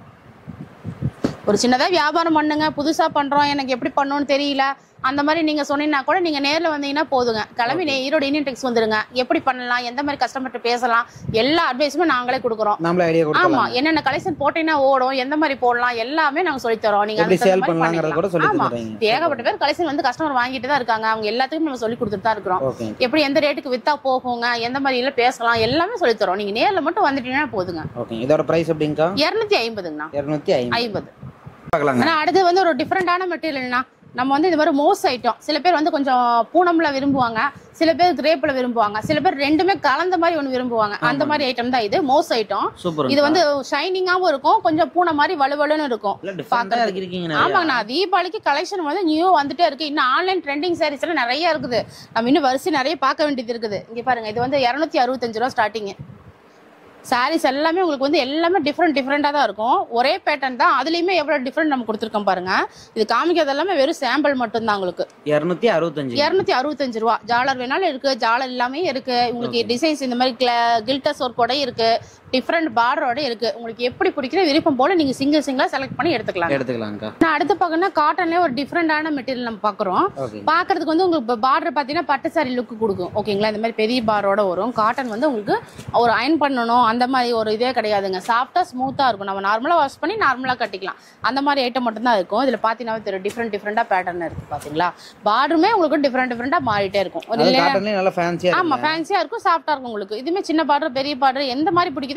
B: ஒரு சின்னதா வியாபாரம் பண்ணுங்க புதுசா பண்றோம் எனக்கு எப்படி பண்ணணும்னு தெரியல அந்த மாதிரி நீங்க சொன்னீங்கன்னா கூட நீங்க நேர்ல வந்தீங்கன்னா போதுங்க கிளம்பி நே- ஈரோடு இந்தியன் டெக்ஸ் வந்துருங்க எப்படி பண்ணலாம் எந்த மாதிரி கஸ்டமர்கிட்ட பேசலாம் எல்லா அட்வைஸுமே நாங்களே கொடுக்குறோம்
A: நம்மள ஐடியா
B: ஆமா
A: கொடுக்கலாம்
B: என்னென்ன கலெக்ஷன் போட்டீங்கன்னா ஓடும் எந்த மாதிரி போடலாம் எல்லாமே நாங்க சொல்லி தரோம் நீங்க
A: எப்படி
B: அதுக்கு
A: சேல்
B: தகுந்த மாதிரி
A: பண்ணலாங்கிறத கூட சொல்லி
B: பண்ணிக்கலாம். ஆமா
A: தந்துடுறீங்க
B: ஏகப்பட்ட பேர் கலெக்ஷன் வந்து கஸ்டமர் வாங்கிட்டு தான் இருக்காங்க அவங்க எல்லாத்துக்கும் நம்ம சொல்லி கொடுத்துட்டு தான் இருக்கிறோம்
A: ஓகே
B: எப்படி எந்த ரேட்டுக்கு வித்தா போகுங்க எந்த மாதிரி எல்லாம் பேசலாம் எல்லாமே சொல்லி தரோம் நீங்க நேர்ல மட்டும் வந்துட்டீங்கன்னா போதுங்க
A: ஓகே இதோட பிரைஸ் எப்படிங்கக்கா
B: இருநூத்தி ஐம்பதுங்கண்ணா
A: இரநூத்தி ஐம்பது
B: ஐம்பது
A: பார்க்கலாங்க
B: ஆனா அடுத்து வந்து ஒரு டிஃப்ரெண்டான மெட்டீரியல்னா நம்ம வந்து இந்த மாதிரி மோஸ் ஐட்டம் சில பேர் வந்து கொஞ்சம் பூனம்ல விரும்புவாங்க சில பேர் கிரேப்ல விரும்புவாங்க சில பேர் ரெண்டுமே கலந்த மாதிரி ஒன்று விரும்புவாங்க அந்த மாதிரி ஐட்டம் தான் இது மோஸ் ஐட்டம்
A: சூப்பர்
B: இது வந்து ஷைனிங்காவும் இருக்கும் கொஞ்சம் பூனை மாதிரி வலுவலுன்னு இருக்கும்
A: இல்ல டிஃபரெண்டா இருக்கீங்க நிறைய
B: ஆமாங்கண்ணா தீபாவளிக்கு கலெக்ஷன் வந்து நியூ வந்துட்டே இருக்கு இன்னும் ஆன்லைன் ட்ரெண்டிங் சாரீஸ் எல்லாம் நிறைய இருக்குது நம்ம இன்னும் வரிசை நிறைய பார்க்க வேண்டியது இருக்குது இங்க பாருங்க இது வந்து இரநூத்தி அறுபத்தஞ்சு ரூபா ஸ்டார்டிங் சாரீஸ் எல்லாமே உங்களுக்கு வந்து எல்லாமே டிஃப்ரெண்ட் டிஃப்ரெண்டாக தான் இருக்கும் ஒரே பேட்டர்ன் தான் அதுலயுமே எவ்வளவு டிஃப்ரெண்ட் நம்ம கொடுத்துருக்கோம் பாருங்க இது காமிக்கிறது எல்லாமே வெறும் சாம்பிள் மட்டும்தான் உங்களுக்கு
A: இரநூத்தி அறுபத்தஞ்சு
B: இரநூத்தி அறுபத்தஞ்சு ரூபா ஜாலர் வேணாலும் இருக்கு ஜாலர் எல்லாமே இருக்கு உங்களுக்கு டிசைன்ஸ் இந்த மாதிரி கில்டஸ் ஒர்க்கோட இருக்கு டிஃப்ரெண்ட் பார்டரோட இருக்கு உங்களுக்கு எப்படி பிடிக்கிற விருப்பம் போல நீங்க சிங்கிள் சிங்கிளா செலக்ட் பண்ணி எடுத்துக்கலாம்
A: எடுத்துக்கலாம்க்கா
B: நான் அடுத்து பார்க்கணும்னா காட்டன்லேயே ஒரு டிஃப்ரெண்டான மெட்டீரியல் நம்ம பார்க்குறோம்
A: ஓகே
B: பார்க்கறதுக்கு வந்து உங்களுக்கு பார்டர் பார்த்தீங்கன்னா பட்டு சாரி லுக் கொடுக்கும் ஓகேங்களா இந்த மாதிரி பெரிய பாரோட வரும் காட்டன் வந்து உங்களுக்கு ஒரு அயன் பண்ணணும் அந்த மாதிரி ஒரு இதே கிடையாதுங்க சாஃப்டா ஸ்மூத்தா இருக்கும் நம்ம நார்மலா வாஷ் பண்ணி நார்மலா கட்டிக்கலாம் அந்த மாதிரி ஐட்டம் மட்டும் தான் இருக்கும் இதுல பாத்தீங்கன்னா தெரியும் டிஃப்ரெண்ட் டிஃப்ரெண்டா பேட்டர்ன் இருக்கு பாத்தீங்களா பார்டருமே உங்களுக்கு டிஃப்ரெண்ட் டிஃப்ரெண்டா மாறிட்டே இருக்கும் ஒரு
A: அது
B: இல்லையா
A: காட்டன்லயே நல்லா ஃபேன்சியா
B: ஆமா ஃபேன்சியா இருக்கும் சாஃப்டா இருக்கும் உங்களுக்கு இதுமே சின்ன பார்டர் பெரிய பார்டர் எந்த மாதிரி பிடிக்குதோ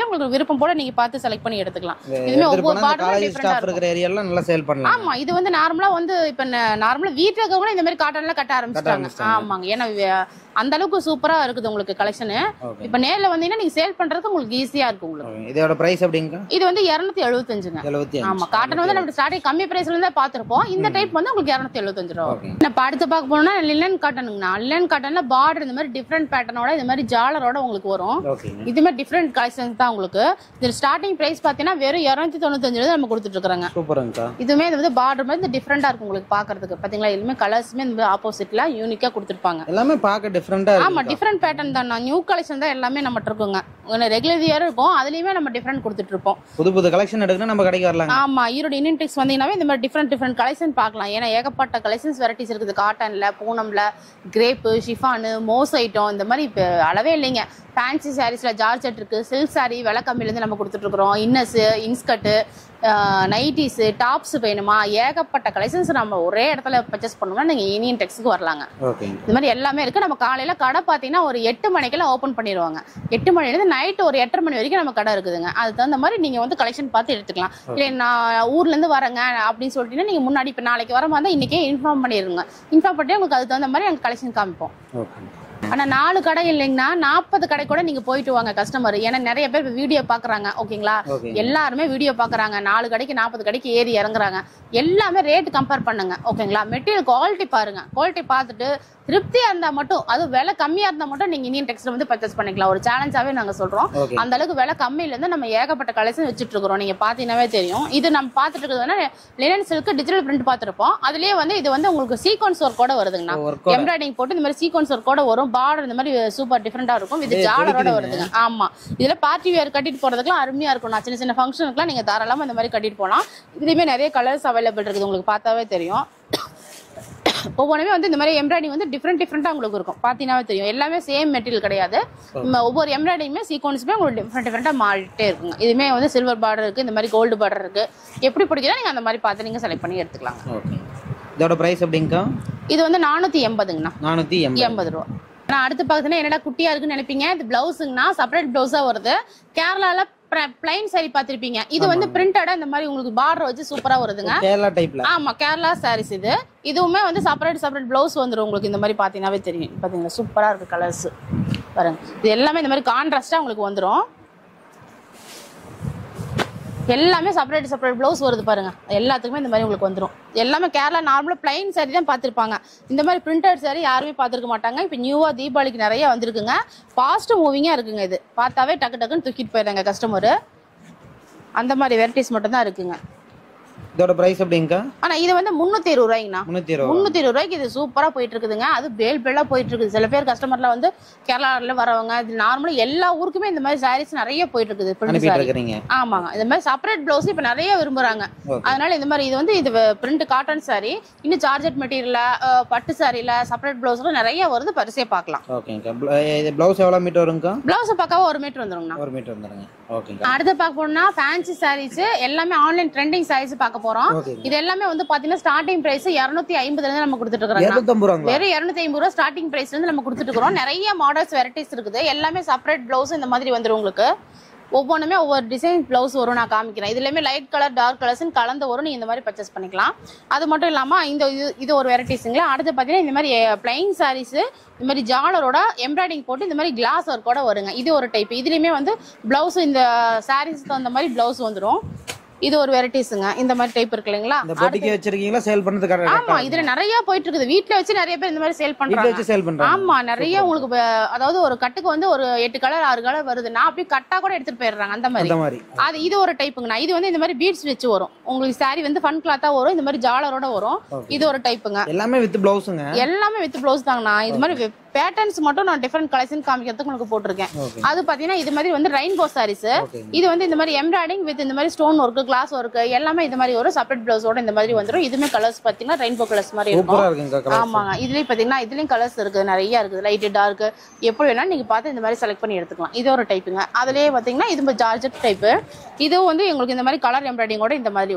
B: உங்களுக்கு விருப்பம் போல நீங்க பார்த்து செலக்ட் பண்ணி எடுத்துக்கலாம் இதுமே
A: எடுத்துட்டு
B: ஒவ்வொரு
A: போனா இந்த
B: பார்டரும்
A: காலேஜ்
B: டிஃப்ரெண்டா
A: ஸ்டாஃப் இருக்கிற ஏரியாலாம் நல்லா சேல் பண்ணலாம்
B: ஆமா இது வந்து நார்மலா வந்து இப்ப நார்மலா வீட்டுல இருக்கவங்க இந்த மாதிரி காட்டன்ல கட்ட ஆரம்பிச்சிட்டாங்க
A: ஆரம்பிச்சிட்டாங்க.
B: ஆமாங்க ஏன்னா வே- அந்த அளவுக்கு சூப்பரா இருக்குது உங்களுக்கு கலெக்ஷன்
A: ஓகே
B: இப்ப நேர்ல வந்தீங்கன்னா நீங்க சேல் பண்றதுக்கு உங்களுக்கு ஈஸியா இருக்கும் உங்களுக்கு
A: இதோட பிரைஸ் எப்படிங்கக்கா
B: இது வந்து இருநூத்தி எழுபத்தஞ்சுங்க
A: எழுபத்தி
B: ஆமா காட்டன் வந்து நம்ம ஸ்டார்டிங் கம்மி பிரைஸ்ல இருந்தே பாத்திருப்போம் இந்த டைப் வந்து உங்களுக்கு இருநூத்தி எழுபத்தஞ்சு ரூபா
A: ஓகே
B: இப்ப அடுத்து பார்க்க போனோம்னா லிலன் காட்டனுங்கண்ணா லிலன் காட்டன்ல பார்டர் இந்த மாதிரி டிஃப்ரெண்ட் பேட்டர்னோட இந்த மாதிரி ஜாலரோட உங்களுக்கு வரும்
A: ஓகேங்க
B: இது மாதிரி டிஃப்ரெண்ட் கலெக்ஷன்ஸ் தான் உங்களுக்கு இது ஸ்டார்டிங் பிரைஸ் பாத்தீங்கன்னா வெறும் இருநூத்தி தொண்ணூத்தஞ்சு நம்ம கொடுத்துட்டு இருக்காங்க
A: சூப்பருங்கக்கா
B: இதுவுமே இது வந்து பார்டர் மாதிரி டிஃப்ரெண்டா இருக்கும் உங்களுக்கு பாக்குறதுக்கு பாத்தீங்களா இதுமே கலர்ஸுமே இந்த மாதிரி ஆப்போசிட்ல யூனிக்கா கொடுத்துருப்பாங்க
A: எல்லாமே பார்க்க டிஃப்ரெண்டா
B: ஆமா
A: இருக்கு
B: டிஃப்ரெண்ட் பேட்டர்ன் தான் நியூ கலெக்ஷன் தான் எல்லாமே நம்மகிட்ட இருக்குங்க ரெகுலர் இயர் இருக்கும் அதுலயுமே நம்ம டிஃப்ரெண்ட் கொடுத்துட்டு இருப்போம்
A: புது புது கலெக்ஷன் எடுக்கணும் நம்ம கடைக்கு வரலாங்க
B: ஆமா ஈரோடு இந்தியன் டெக்ஸ் வந்தீங்கன்னாவே இந்த மாதிரி டிஃப்ரெண்ட் டிஃப்ரெண்ட் கலெக்ஷன் பார்க்கலாம் ஏன்னா ஏகப்பட்ட கலெக்ஷன்ஸ் வெரைட்டிஸ் இருக்குது காட்டன்ல பூனம்ல கிரேப்பு ஷிஃபானு மோஸ் ஐட்டம் இந்த மாதிரி இப்போ அளவே இல்லைங்க ஃபேன்சி சாரீஸ்ல ஜார்ஜெட் இருக்கு சில்க் சாரி விலை கம்மியிலேருந்து நம்ம கொடுத்துட்டு இருக்கிறோம் இன்னஸ் இன்ஸ்கர்ட்டு நைட்டிஸ் டாப்ஸ் வேணுமா ஏகப்பட்ட கலெக்ஷன்ஸ் நம்ம ஒரே இடத்துல பர்ச்சேஸ் பண்ணோம்னா நீங்க இந்தியன் டெக்ஸ்க்கு வரலாங்க
A: ஓகேங்க
B: இந்த மாதிரி எல்லாமே இருக்கு நம்ம காலையில கடை பார்த்தீங்கன்னா ஒரு எட்டு மணிக்கெல்லாம் ஓப்பன் பண்ணிடுவாங்க எட்டு மணிலேருந்து நைட் ஒரு எட்டரை மணி வரைக்கும் நம்ம கடை இருக்குதுங்க அது தகுந்த மாதிரி நீங்க வந்து கலெக்ஷன் பார்த்து எடுத்துக்கலாம் இல்லை நான் ஊர்ல இருந்து வரேங்க அப்படின்னு சொல்லிட்டீங்கன்னா நீங்க முன்னாடி இப்போ நாளைக்கு வர மாதிரி இன்னைக்கே இன்ஃபார்ம் பண்ணிடுங்க இன்ஃபார்ம் பண்ணி உங்களுக்கு அது தகுந்த மாதிரி எங்க கலெக்ஷன் காமிப்போம்
A: ஓகே
B: ஆனா நாலு கடை இல்லைங்கன்னா நாற்பது கடை கூட நீங்க போயிட்டு வாங்க கஸ்டமர் ஏன்னா நிறைய பேர் வீடியோ பாக்குறாங்க ஓகேங்களா
A: ஓகே
B: எல்லாருமே வீடியோ பாக்குறாங்க நாலு கடைக்கு நாற்பது கடைக்கு ஏறி இறங்குறாங்க எல்லாமே ரேட் கம்பேர் பண்ணுங்க ஓகேங்களா மெட்டீரியல் குவாலிட்டி பாருங்க குவாலிட்டி பார்த்துட்டு திருப்தியா இருந்தா மட்டும் அது விலை கம்மியா இருந்தா மட்டும் நீங்க இந்தியன் டெக்ஸ்டைல் வந்து பர்ச்சேஸ் பண்ணிக்கலாம் ஒரு சேலஞ்சாவே நாங்க சொல்றோம்
A: ஓகே
B: அந்த அளவுக்கு விலை கம்மியில இருந்து நம்ம ஏகப்பட்ட கலெக்ஷன் வச்சுட்டு இருக்கிறோம் நீங்க பாத்தீங்கன்னாவே தெரியும் இது நம்ம பார்த்துட்டு இருக்கிறதுனா லினன் சில்க் டிஜிட்டல் பிரிண்ட் பார்த்திருப்போம் அதுலயே வந்து இது வந்து உங்களுக்கு சீக்வன்ஸ் ஒர்க்கோட வருதுங்கண்ணா
A: ஒர்க்
B: எம்ப்ராய்டிங் போட்டு இந்த மாதிரி சீக்வன்ஸ் ஒர்க்கோட வரும் பார்டர் இந்த மாதிரி சூப்பர் டிஃப்ரெண்டா இருக்கும் இது
A: ஏய்,
B: ஜாலரோட
A: பிடிக்குதுங்க.
B: வருதுங்க ஆமா இதுல பார்ட்டி வேர் கட்டிட்டு போறதுக்குலாம் அருமையா இருக்கும் நான் சின்ன சின்ன ஃபங்க்ஷனுக்குலாம் நீங்க தாராளமா இந்த மாதிரி கட்டிட்டு போலாம் இதுலயுமே நிறைய கலர்ஸ் அவைலபிள் இருக்குது உங்களுக்கு பார்த்தாவே தெரியும் ஒவ்வொன்றுமே வந்து இந்த மாதிரி எம்ப்ராய்டிங் வந்து டிஃப்ரெண்ட் டிஃப்ரெண்டா உங்களுக்கு இருக்கும் பார்த்தீங்கன்னாவே தெரியும் எல்லாமே சேம் மெட்டீரியல் கிடையாது நம்ம ஒவ்வொரு எம்ப்ராய்டிங்குமே சீக்வன்ஸுமே உங்களுக்கு டிஃப்ரெண்ட் டிஃப்ரெண்டா மாறிட்டே இருக்குங்க இதுமே வந்து சில்வர் பார்டர் இருக்கு இந்த மாதிரி கோல்டு பார்டர் இருக்கு எப்படி பிடிக்கிறா நீங்க அந்த மாதிரி பார்த்து நீங்க செலக்ட் பண்ணி எடுத்துக்கலாம்
A: ஓகே இதோட பிரைஸ் எப்படிங்கக்கா
B: இது வந்து நானூத்தி எண்பதுங்கண்ணா
A: நானூத்தி எண்பது
B: எண்பது ரூபா நான் அடுத்து பார்த்தீங்கன்னா என்னடா குட்டியா இருக்குன்னு நினைப்பீங்க இது பிளவுஸுங்கண்ணா செப்பரேட் பிளவுஸா வருது கேரளால பிளைன் saree பார்த்திருப்பீங்க இது வந்து பிரிண்டடா இந்த மாதிரி உங்களுக்கு பார்டர் வச்சு சூப்பரா வருதுங்க
A: கேரளா டைப்ல
B: ஆமா கேரளா சாரீஸ் இது இதுவுமே வந்து செப்பரேட் செப்பரேட் பிளவுஸ் வந்துரும் உங்களுக்கு இந்த மாதிரி பாத்தீங்கன்னாவே தெரியும் பாத்தீங்களா சூப்பரா இருக்கு கலர்ஸ் பாருங்க இது எல்லாமே இந்த மாதிரி கான்ட்ராஸ்டா உங்களுக்கு வந்துரும் எல்லாமே செப்பரேட் செப்பரேட் ப்ளவுஸ் வருது பாருங்க எல்லாத்துக்குமே இந்த மாதிரி உங்களுக்கு வந்துரும் எல்லாமே கேரளா நார்மலாக பிளைன் saree தான் பார்த்துருப்பாங்க இந்த மாதிரி பிரிண்டட் saree யாருமே பார்த்துருக்க மாட்டாங்க இப்போ நியூவா தீபாவளிக்கு நிறைய வந்திருக்குங்க ஃபாஸ்ட் மூவிங்காக இருக்குங்க இது பார்த்தாவே டக்கு டக்குன்னு தூக்கிட்டு போயிடுறாங்க கஸ்டமர் அந்த மாதிரி வெரைட்டிஸ் மட்டும் தான் இருக்குங்க
A: இதோட பிரைஸ் எப்படிங்கக்கா
B: ஆனா இது வந்து முந்நூற்றி இருபது ரூபாய்ங்கண்ணா
A: முன்னூத்தி இருபது
B: முந்நூற்றி இருபது ரூபாய்க்கு இது சூப்பரா போயிட்டு இருக்குதுங்க அது பேல் பேலா போயிட்டு இருக்குது சில பேர் கஸ்டமர்ல வந்து கேரளால வரவங்க இது நார்மலா எல்லா ஊருக்குமே இந்த மாதிரி சாரீஸ் நிறைய போயிட்டு இருக்குது print
A: அனுப்பிட்டு
B: saree.
A: இருக்கிறீங்க
B: ஆமாங்க இந்த மாதிரி செப்பரேட் பிளவுஸ் இப்ப நிறைய விரும்புறாங்க
A: Okay.
B: அதனால இந்த மாதிரி இது வந்து இது பிரிண்ட் காட்டன் saree இன்னும் ஜார்ஜெட் மெட்டீரியல்ல பட்டு சாரில செப்பரேட் பிளவுஸ்ல நிறைய வருது பரிசே பார்க்கலாம்
A: ஓகேங்கக்கா Bl- இது பிளவுஸ் எவ்வளவு மீட்டர் வருங்கக்கா
B: பிளவுஸ் பக்காவா ஒரு மீட்டர் வந்துருங்கண்ணா
A: ஒரு மீட்டர் வந்துருங்க ஓகேங்கக்கா
B: அடுத்து பார்க்க போனா ஃபேன்சி சாரீஸ் எல்லாமே ஆன்லைன் ட்ரெண்டிங் சாரீஸ் பார்க்க போறோம்
A: ஓகேங்க
B: இது எல்லாமே வந்து பாத்தீங்கன்னா ஸ்டார்டிங் பிரைஸ் இருநூத்தி ஐம்பதுல இருந்து நம்ம கொடுத்துட்டு இருக்கிறோம்
A: இருநூத்தம்பது ரூபாங்களா
B: வெறும் இருநூத்தி ஐம்பது ரூபா ஸ்டார்டிங் பிரைஸ்ல இருந்து நம்ம கொடுத்துட்டு இருக்கிறோம் நிறைய மாடல்ஸ் வெரைட்டிஸ் இருக்குது எல்லாமே செப்பரேட் பிளவுஸ் இந்த மாதிரி வந்துரும் உங்களுக்கு ஒவ்வொன்றுமே ஒவ்வொரு டிசைன் பிளவுஸ் வரும் நான் காமிக்கிறேன் இதுலயுமே லைட் கலர் டார்க் கலர்ஸ் கலந்து வரும் நீங்க இந்த மாதிரி பர்ச்சேஸ் பண்ணிக்கலாம் அது மட்டும் இல்லாம இந்த இது இது ஒரு வெரைட்டிஸுங்களா அடுத்து பாத்தீங்கன்னா இந்த மாதிரி பிளைன் சாரீஸ் இந்த மாதிரி ஜாலரோட எம்ப்ராய்டிங் போட்டு இந்த மாதிரி கிளாஸ் ஒர்க்கோட வருங்க இது ஒரு டைப் இதுலயுமே வந்து பிளவுஸ் இந்த சாரீஸ் தகுந்த மாதிரி பிளவுஸ் வந்துரும் இது ஒரு வெரைட்டிஸுங்க இந்த மாதிரி டைப் இருக்கு இல்லைங்களா
A: இந்த பொட்டிக்கு வச்சிருக்கீங்களா சேல் பண்றது கரெக்ட்
B: ஆமா இதுல நிறைய போயிட்டு இருக்குது வீட்ல வச்சு நிறைய பேர் இந்த மாதிரி சேல்
A: வீட்டுல
B: பண்றாங்க
A: வச்சு சேல் பண்றாங்க
B: ஆமா நிறைய உங்களுக்கு வ- அதாவது ஒரு கட்டுக்கு வந்து ஒரு எட்டு கலர் ஆறு கலர் வருதுன்னா அப்படியே கட்டா கூட எடுத்துட்டு போயிடுறாங்க அந்த மாதிரி
A: அந்த மாதிரி
B: அது இது ஒரு டைப்புங்கண்ணா இது வந்து இந்த மாதிரி பீட்ஸ் வச்சு வரும் உங்களுக்கு saree வந்து ஃபன் கிளாத்தா வரும் இந்த மாதிரி ஜாலரோட வரும்
A: Okay.
B: இது ஒரு டைப்புங்க
A: எல்லாமே வித் பிளவுஸுங்க
B: எல்லாமே வித் ப்ளவுஸ் தாங்கண்ணா இது மாதிரி பேட்டர்ன்ஸ் மட்டும் நான் டிஃப்ரெண்ட் கலெக்ஷன் காமிக்கிறதுக்கு உங்களுக்கு போட்டிருக்கேன்
A: ஓகே
B: அது பாத்தீங்கன்னா இது மாதிரி வந்து ரெயின்போ சாரீஸ்
A: ஓகே
B: இது வந்து இந்த மாதிரி எம்ப்ராய்டிங் வித் இந்த மாதிரி ஸ்டோன் ஒர்க் கிளாஸ் ஒர்க் எல்லாமே இந்த மாதிரி வரும் செப்பரேட் பிளவுஸோட இந்த மாதிரி வந்துரும் இதுமே கலர்ஸ் பாத்தீங்கன்னா ரெயின்போ கலர்ஸ் மாதிரி இருக்கும்
A: சூப்பரா இருக்குங்க கலர்
B: ஆமாங்க இதுலயும் பாத்தீங்கன்னா இதுலயும் கலர்ஸ் இருக்குது நிறைய இருக்குது லைட் டார்க் எப்படி வேணாலும் நீங்க பார்த்து இந்த மாதிரி செலக்ட் பண்ணி எடுத்துக்கலாம் இது ஒரு டைப்புங்க அதுலயே பாத்தீங்கன்னா இது ஜார்ஜெட் டைப் இதுவும் வந்து உங்களுக்கு இந்த மாதிரி கலர் எம்ப்ராய்டிங்கோட இந்த மாதிரி வரும்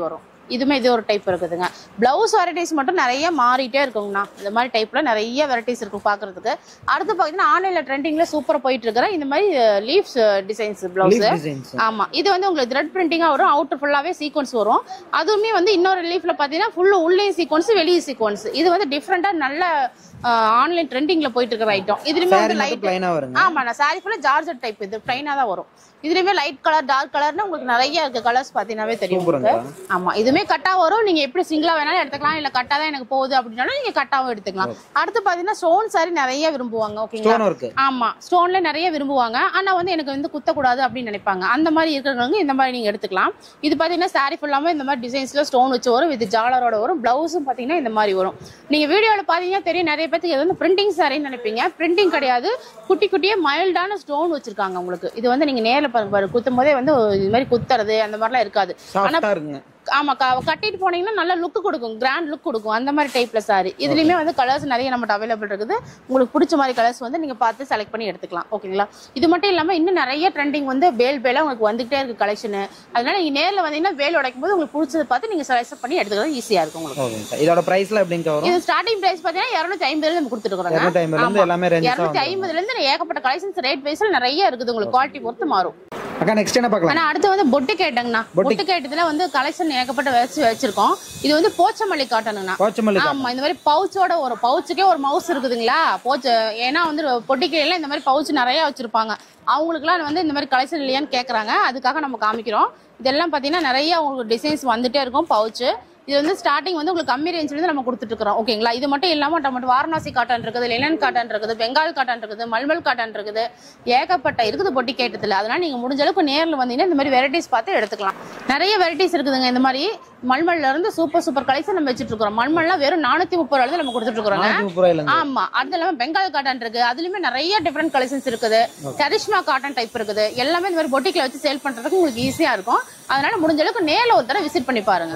B: இதுமே இது ஒரு டைப் இருக்குதுங்க பிளவுஸ் வெரைட்டிஸ் மட்டும் நிறைய மாறிட்டே இருக்குங்கண்ணா இந்த மாதிரி டைப்ல நிறைய வெரைட்டிஸ் இருக்கும் பாக்குறதுக்கு அடுத்து பாத்தீங்கன்னா ஆன்லைன்ல ட்ரெண்டிங்ல சூப்பரா போயிட்டு இருக்கிற இந்த மாதிரி leaves designs blouse
A: leaf designs
B: ஆமா இது வந்து உங்களுக்கு த்ரெட் பிரிண்டிங்கா வரும் அவுட்டர் ஃபுல்லாவே சீக்வன்ஸ் வரும் அதுவுமே வந்து இன்னொரு லீஃப்ல பாத்தீங்கன்னா ஃபுல்லு உள்ளே சீக்வன்ஸ் வெளியே சீக்வன்ஸ் இது வந்து டிஃப்ரெண்டா நல்ல ஆன்லைன் ட்ரெண்டிங்ல போயிட்டு இருக்கிற ஐட்டம் இதுலயுமே
A: சாரி
B: வந்து
A: மட்டும்
B: லைட்
A: பிளைனா வருங்க
B: ஆமா நான் சாரி ஃபுல்லா ஜார்ஜட் டைப் இது பிளைனா தான் வரும் இதுலயுமே லைட் கலர் டார்க் கலர்னு உங்களுக்கு நிறைய இருக்கு கலர்ஸ் பாத்தீங்கன்னாவே தெரியும்
A: சூப்பருங்க
B: உங்களுக்கு. ஆமா இதுமே கட்டா வரும் நீங்க எப்படி சிங்கிளா வேணாலும் எடுத்துக்கலாம் இல்ல கட்டா தான் எனக்கு போகுது அப்படின்னாலும் நீங்க கட்டாவும் எடுத்துக்கலாம் அடுத்து பாத்தீங்கன்னா ஸ்டோன் சாரி நிறைய விரும்புவாங்க ஓகேங்களா
A: ஸ்டோன் ஒர்க்
B: ஆமா ஸ்டோன்ல நிறைய விரும்புவாங்க ஆனா வந்து எனக்கு வந்து குத்தக்கூடாது அப்படின்னு நினைப்பாங்க அந்த மாதிரி இருக்கிறவங்க இந்த மாதிரி நீங்க எடுத்துக்கலாம் இது பாத்தீங்கன்னா சாரி ஃபுல்லாமே இந்த மாதிரி டிசைன்ஸ்ல ஸ்டோன் வச்சு வரும் வித் ஜாலரோட வரும் பிளவுஸும் பாத்தீங்கன்னா இந்த மாதிரி வரும் நீங்க வீடியோல பாத்தீங்கன்னா தெரியும் நிறைய பேருக்கு இது வந்து பிரிண்டிங் சாரின்னு நினைப்பீங்க பிரிண்டிங் கிடையாது குட்டி குட்டியே மைல்டான ஸ்டோன் வச்சிருக்காங்க உங்களுக்கு இது வந்து நீங்க நேர்ல பாருங்க பாரு குத்தும் போதே வந்து இது மாதிரி குத்துறது அந்த மாதிரிலாம் இருக்காது
A: சாஃப்டா இருக்குங்க
B: ஆமா க- கட்டிட்டு போனீங்கன்னா நல்ல லுக் கொடுக்கும் கிராண்ட் லுக் கொடுக்கும் அந்த மாதிரி டைப்ல சாரி இதுலயுமே வந்து கலர்ஸ் நிறைய நம்மகிட்ட அவைலபிள் இருக்குது உங்களுக்கு பிடிச்ச மாதிரி கலர்ஸ் வந்து நீங்க பார்த்து செலக்ட் பண்ணி எடுத்துக்கலாம் ஓகேங்களா இது மட்டும் இல்லாம இன்னும் நிறைய ட்ரெண்டிங் வந்து வேல் வேலா உங்களுக்கு வந்துகிட்டே இருக்கு கலெக்ஷன் அதனால நீங்க நேர்ல வந்தீங்கன்னா வேல் உடைக்கும் போது உங்களுக்கு பிடிச்சது பார்த்து நீங்க செலக்ட் பண்ணி எடுத்துக்கிறது ஈஸியா இருக்கும் உங்களுக்கு
A: ஓகேங்க சார் இதோட பிரைஸ்ல எப்படிங்க வரும்
B: இது ஸ்டார்டிங் பிரைஸ் பாத்தீங்கன்னா இருநூத்தி ஐம்பதுல நம்ம கொடுத்துட்டு இருக்கோம்
A: இருநூத்தி ஐம்பதுல இருந்து எல்லாமே ரேஞ்சஸ்
B: இருநூத்தி ஐம்பதுல இருந்து ஏகப்பட்ட கலெக்ஷன்ஸ் ரேட் வைஸ்ல நிறைய இருக்குது உங்களுக்கு குவாலிட்டி பொறுத்து மாறும்
A: அக்கா நெக்ஸ்ட் என்ன பார்க்கலாம்
B: ஆனா அடுத்து வந்து பொட்டு கேட்டங்கண்ணா பொட்டு கேட்டதுல வந்து கலெக்ஷன் ஏகப்பட்ட வச்சு வச்சிருக்கோம் இது வந்து போச்சமல்லி காட்டனுங்கண்ணா
A: கோச்சமல்லி
B: ஆமா இந்த மாதிரி பவுச்சோட ஒரு பவுச்சுக்கே ஒரு மவுஸ் இருக்குதுங்களா போச்சு ஏன்னா வந்து பொட்டிக்கையில இந்த மாதிரி பவுச் நிறைய வச்சிருப்பாங்க அவங்களுக்குலாம் வந்து இந்த மாதிரி கலெக்ஷன் இல்லையான்னு கேக்குறாங்க அதுக்காக நம்ம காமிக்கிறோம் இதெல்லாம் பாத்தீங்கன்னா நிறைய உங்களுக்கு டிசைன்ஸ் வந்துட்டே இருக்கும் பவுச்சு இது வந்து ஸ்டார்டிங் வந்து உங்களுக்கு கம்மி ரேஞ்சில இருந்து நம்ம கொடுத்துட்டு இருக்கிறோம் ஓகேங்களா இது மட்டும் இல்லாம நம்ம வாரணாசி காட்டன் இருக்குது லினன் காட்டன் இருக்குது பெங்கால் காட்டன் இருக்குது மல்மல் காட்டன் இருக்குது ஏகப்பட்ட இருக்குது பொட்டி கேட்டதுல அதனால நீங்க முடிஞ்ச அளவுக்கு நேர்ல வந்தீங்கன்னா இந்த மாதிரி வெரைட்டிஸ் பார்த்து எடுத்துக்கலாம் நிறைய வெரைட்டிஸ் இருக்குதுங்க இந்த மாதிரி மல்மல்ல இருந்து சூப்பர் சூப்பர் கலெக்ஷன் நம்ம வச்சுட்டு இருக்கிறோம் மல்மல்லாம் வெறும் நானூத்தி முப்பது ரூபாய் நம்ம கொடுத்துட்டு இருக்கிறோம்
A: நானூத்தி முப்பது ரூபாயில இருந்து
B: ஆமா அது இல்லாம பெங்கால் காட்டன் இருக்கு அதுலயுமே நிறைய டிஃப்ரெண்ட் கலெக்ஷன்ஸ் இருக்குது கரிஷ்மா காட்டன் டைப் இருக்குது எல்லாமே இந்த மாதிரி பொட்டிக்ல வச்சு சேல் பண்றதுக்கு உங்களுக்கு ஈஸியா இருக்கும் அதனால முடிஞ்ச அளவுக்கு நேர்ல ஒரு தடவை விசிட் பண்ணி பாருங்க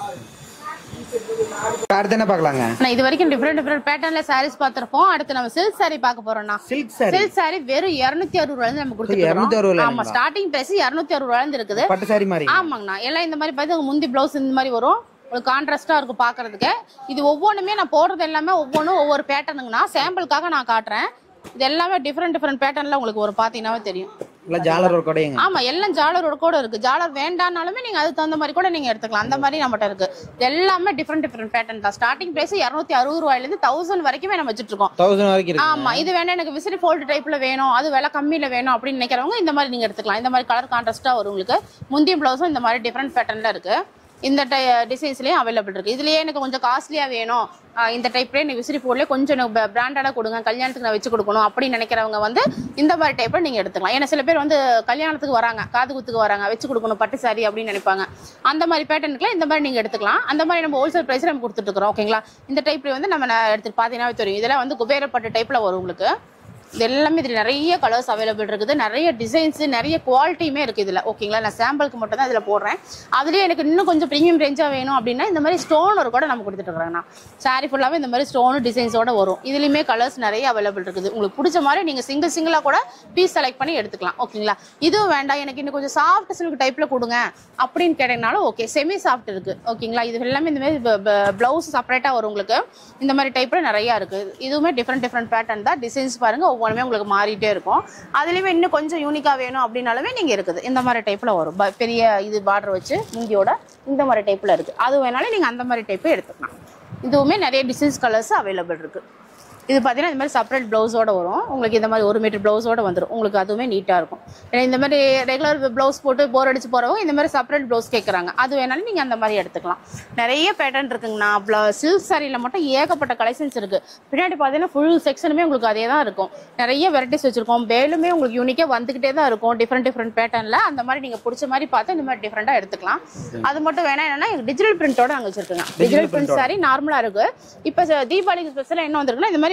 A: அடுத்து என்ன பார்க்கலாங்க
B: நான் இது வரைக்கும் டிஃப்ரெண்ட் டிஃப்ரெண்ட் பேட்டர்ன்ல சாரீஸ் பார்த்திருப்போம் அடுத்து நம்ம சில்க் saree பார்க்க போறோம்னா
A: சில்க் சாரி
B: சில்க் saree வெறும் இருநூத்தி அறுபது ரூபாயில இருந்து நம்ம கொடுத்துட்டு
A: 260
B: இருக்கோம்
A: ரூபாயில
B: ஆமா ஸ்டார்டிங் பிரைஸ் இருநூத்தி அறுபது ரூபாயில இருந்து இருக்குது
A: பட்டு சாரி மாதிரி
B: ஆமாங்கண்ணா எல்லாம் இந்த மாதிரி பார்த்து முந்தி பிளவுஸ் இந்த மாதிரி வரும் ஒரு கான்ட்ராஸ்டா இருக்கும் பாக்குறதுக்கு இது ஒவ்வொன்றுமே நான் போடுறது எல்லாமே ஒவ்வொன்றும் ஒவ்வொரு பேட்டர்னுங்கண்ணா சாம்பிளுக்காக நான் காட்டுறேன் இது எல்லாமே டிஃப்ரெண்ட் டிஃப்ரெண்ட் பேட்டர்ன்ல உங்களுக்கு ஒரு பாத்தீங்கன்னாவே தெரியும்
A: இல்ல ஜாலர் ஒரு கொடையுங்க
B: ஆமா எல்லாம் ஜாலரோட கூட இருக்கு ஜாலர் வேண்டாம்னாலுமே நீங்க அதுக்கு தகுந்த மாதிரி கூட நீங்க எடுத்துக்கலாம் அந்த மாதிரி நம்மகிட்ட இருக்கு இது எல்லாமே டிஃப்ரெண்ட் டிஃப்ரெண்ட் பேட்டர்ன் தான் ஸ்டார்டிங் பிரைஸ் இருநூத்தி அறுபது ரூபாயில இருந்து தௌசண்ட் வரைக்குமே நம்ம வச்சுட்டு இருக்கோம்
A: தௌசண்ட் வரைக்கும் இருக்கு
B: ஆமா இது வேணா எனக்கு விசிறி ஃபோல்டு டைப்ல வேணும் அது விலை கம்மியில வேணும் அப்படின்னு நினைக்கிறவங்க இந்த மாதிரி நீங்க எடுத்துக்கலாம் இந்த மாதிரி கலர் கான்ட்ராஸ்டா வரும் உங்களுக்கு முந்தி பிளவுஸும் இந்த மாதிரி டிஃப்ரெண்ட் பேட்டர்ன்ல இருக்கு இந்த டிசைன்ஸ்லயும் அவைலபிள் இருக்கு இதுலயே எனக்கு கொஞ்சம் காஸ்ட்லியா வேணும் ஆஹ் இந்த டைப்ல எனக்கு விசிறி போர்ட்ல கொஞ்சம் எனக்கு பிராண்டடா கொடுங்க கல்யாணத்துக்கு நான் வச்சு கொடுக்கணும் அப்படின்னு நினைக்கிறவங்க வந்து இந்த மாதிரி டைப்ல நீங்க எடுத்துக்கலாம் ஏன்னா சில பேர் வந்து கல்யாணத்துக்கு வராங்க காது குத்துக்கு வராங்க வச்சு கொடுக்கணும் பட்டு சாரி அப்படின்னு நினைப்பாங்க அந்த மாதிரி பேட்டர்னுக்குலாம் இந்த மாதிரி நீங்க எடுத்துக்கலாம் அந்த மாதிரி நம்ம ஹோல்சேல் பிரைஸ் நம்ம கொடுத்துட்டு இருக்கிறோம் ஓகேங்களா இந்த டைப்ல வந்து நம்ம ந- எடுத்து பாத்தீங்கன்னா தெரியும் இதெல்லாம் வந்து குபேரப்பட்டு டைப்ல வரும் உங்களுக்கு இது எல்லாமே இதுல நிறைய கலர்ஸ் அவைலபிள் இருக்குது நிறைய டிசைன்ஸ் நிறைய குவாலிட்டியுமே இருக்கு இதுல ஓகேங்களா நான் சாம்பிளுக்கு மட்டும் தான் இதுல போடுறேன் அதுலயே எனக்கு இன்னும் கொஞ்சம் ப்ரீமியம் ரேஞ்சா வேணும் அப்படின்னா இந்த மாதிரி ஸ்டோன் ஒரு கூட நம்ம கொடுத்துட்டு இருக்கிறாங்கண்ணா சாரி ஃபுல்லாவே இந்த மாதிரி ஸ்டோன் டிசைன்ஸோட வரும் இதுலயுமே கலர்ஸ் நிறைய அவைலபிள் இருக்குது உங்களுக்கு பிடிச்ச மாதிரி நீங்க சிங்கிள் சிங்கிளா கூட பீஸ் செலக்ட் பண்ணி எடுத்துக்கலாம் ஓகேங்களா இதுவும் வேண்டாம் எனக்கு இன்னும் கொஞ்சம் சாஃப்ட் சில்க் டைப்ல கொடுங்க அப்படின்னு கேட்டீங்கனாலும் ஓகே செமி சாஃப்ட் இருக்கு ஓகேங்களா இது எல்லாமே இந்த மாதிரி பிளவுஸ் செப்பரேட்டா வரும் உங்களுக்கு இந்த மாதிரி டைப்ல நிறைய இருக்கு இதுவுமே டிஃப்ரெண்ட் டிஃப்ரெண்ட் பேட்டர்ன் தான் டிசைன்ஸ் பாருங்க ஒவ்வொன்றுமே உங்களுக்கு மாறிட்டே இருக்கும் அதுலயுமே இன்னும் கொஞ்சம் யூனிக்கா வேணும் அப்படின்னாலுமே நீங்க இருக்குது இந்த மாதிரி டைப்ல வரும் ப- பெரிய இது பார்டர் வச்சு முந்தியோட இந்த மாதிரி டைப்ல இருக்கு அது வேணாலும் நீங்க அந்த மாதிரி டைப்பே எடுத்துக்கலாம் இதுவுமே நிறைய டிசைன்ஸ் கலர்ஸ் அவைலபிள் இருக்கு இது பார்த்தீங்கன்னா இந்த மாதிரி செப்பரேட் ப்ளவுஸோட வரும் உங்களுக்கு இந்த மாதிரி ஒரு மீட்டர் ப்ளவுஸோட வந்துடும் உங்களுக்கு அதுவுமே நீட்டாக இருக்கும் ஏன்னா இந்த மாதிரி ரெகுலர் ப்ளவுஸ் போட்டு போர் அடிச்சு போகிறவங்க இந்த மாதிரி செப்பரேட் ப்ளவுஸ் கேட்குறாங்க அது வேணாலும் நீங்கள் அந்த மாதிரி எடுத்துக்கலாம் நிறைய பேட்டர்ன் இருக்குங்கண்ணா சில்க் சாரியில் மட்டும் ஏகப்பட்ட கலெக்ஷன்ஸ் இருக்கு பின்னாடி பார்த்தீங்கன்னா ஃபுல் செக்ஷனுமே உங்களுக்கு அதே தான் இருக்கும் நிறைய வெரைட்டிஸ் வச்சிருக்கோம் வேலுமே உங்களுக்கு யூனிக்காக வந்துகிட்டே தான் இருக்கும் டிஃப்ரெண்ட் டிஃப்ரெண்ட் பேட்டர்னில் அந்த மாதிரி நீங்கள் பிடிச்ச மாதிரி பார்த்து இந்த மாதிரி டிஃப்ரெண்ட்டாக எடுத்துக்கலாம் அது மட்டும் வேணா என்னன்னா டிஜிட்டல் பிரிண்டோட நாங்கள் வச்சிருக்கோங்க டிஜிட்டல் பிரிண்ட் சாரி நார்மலாக இருக்கு இப்போ தீபாவளிக்கு ஸ்பெஷலாக என்ன வந்திருக்குன்னா இந்த மாதிரி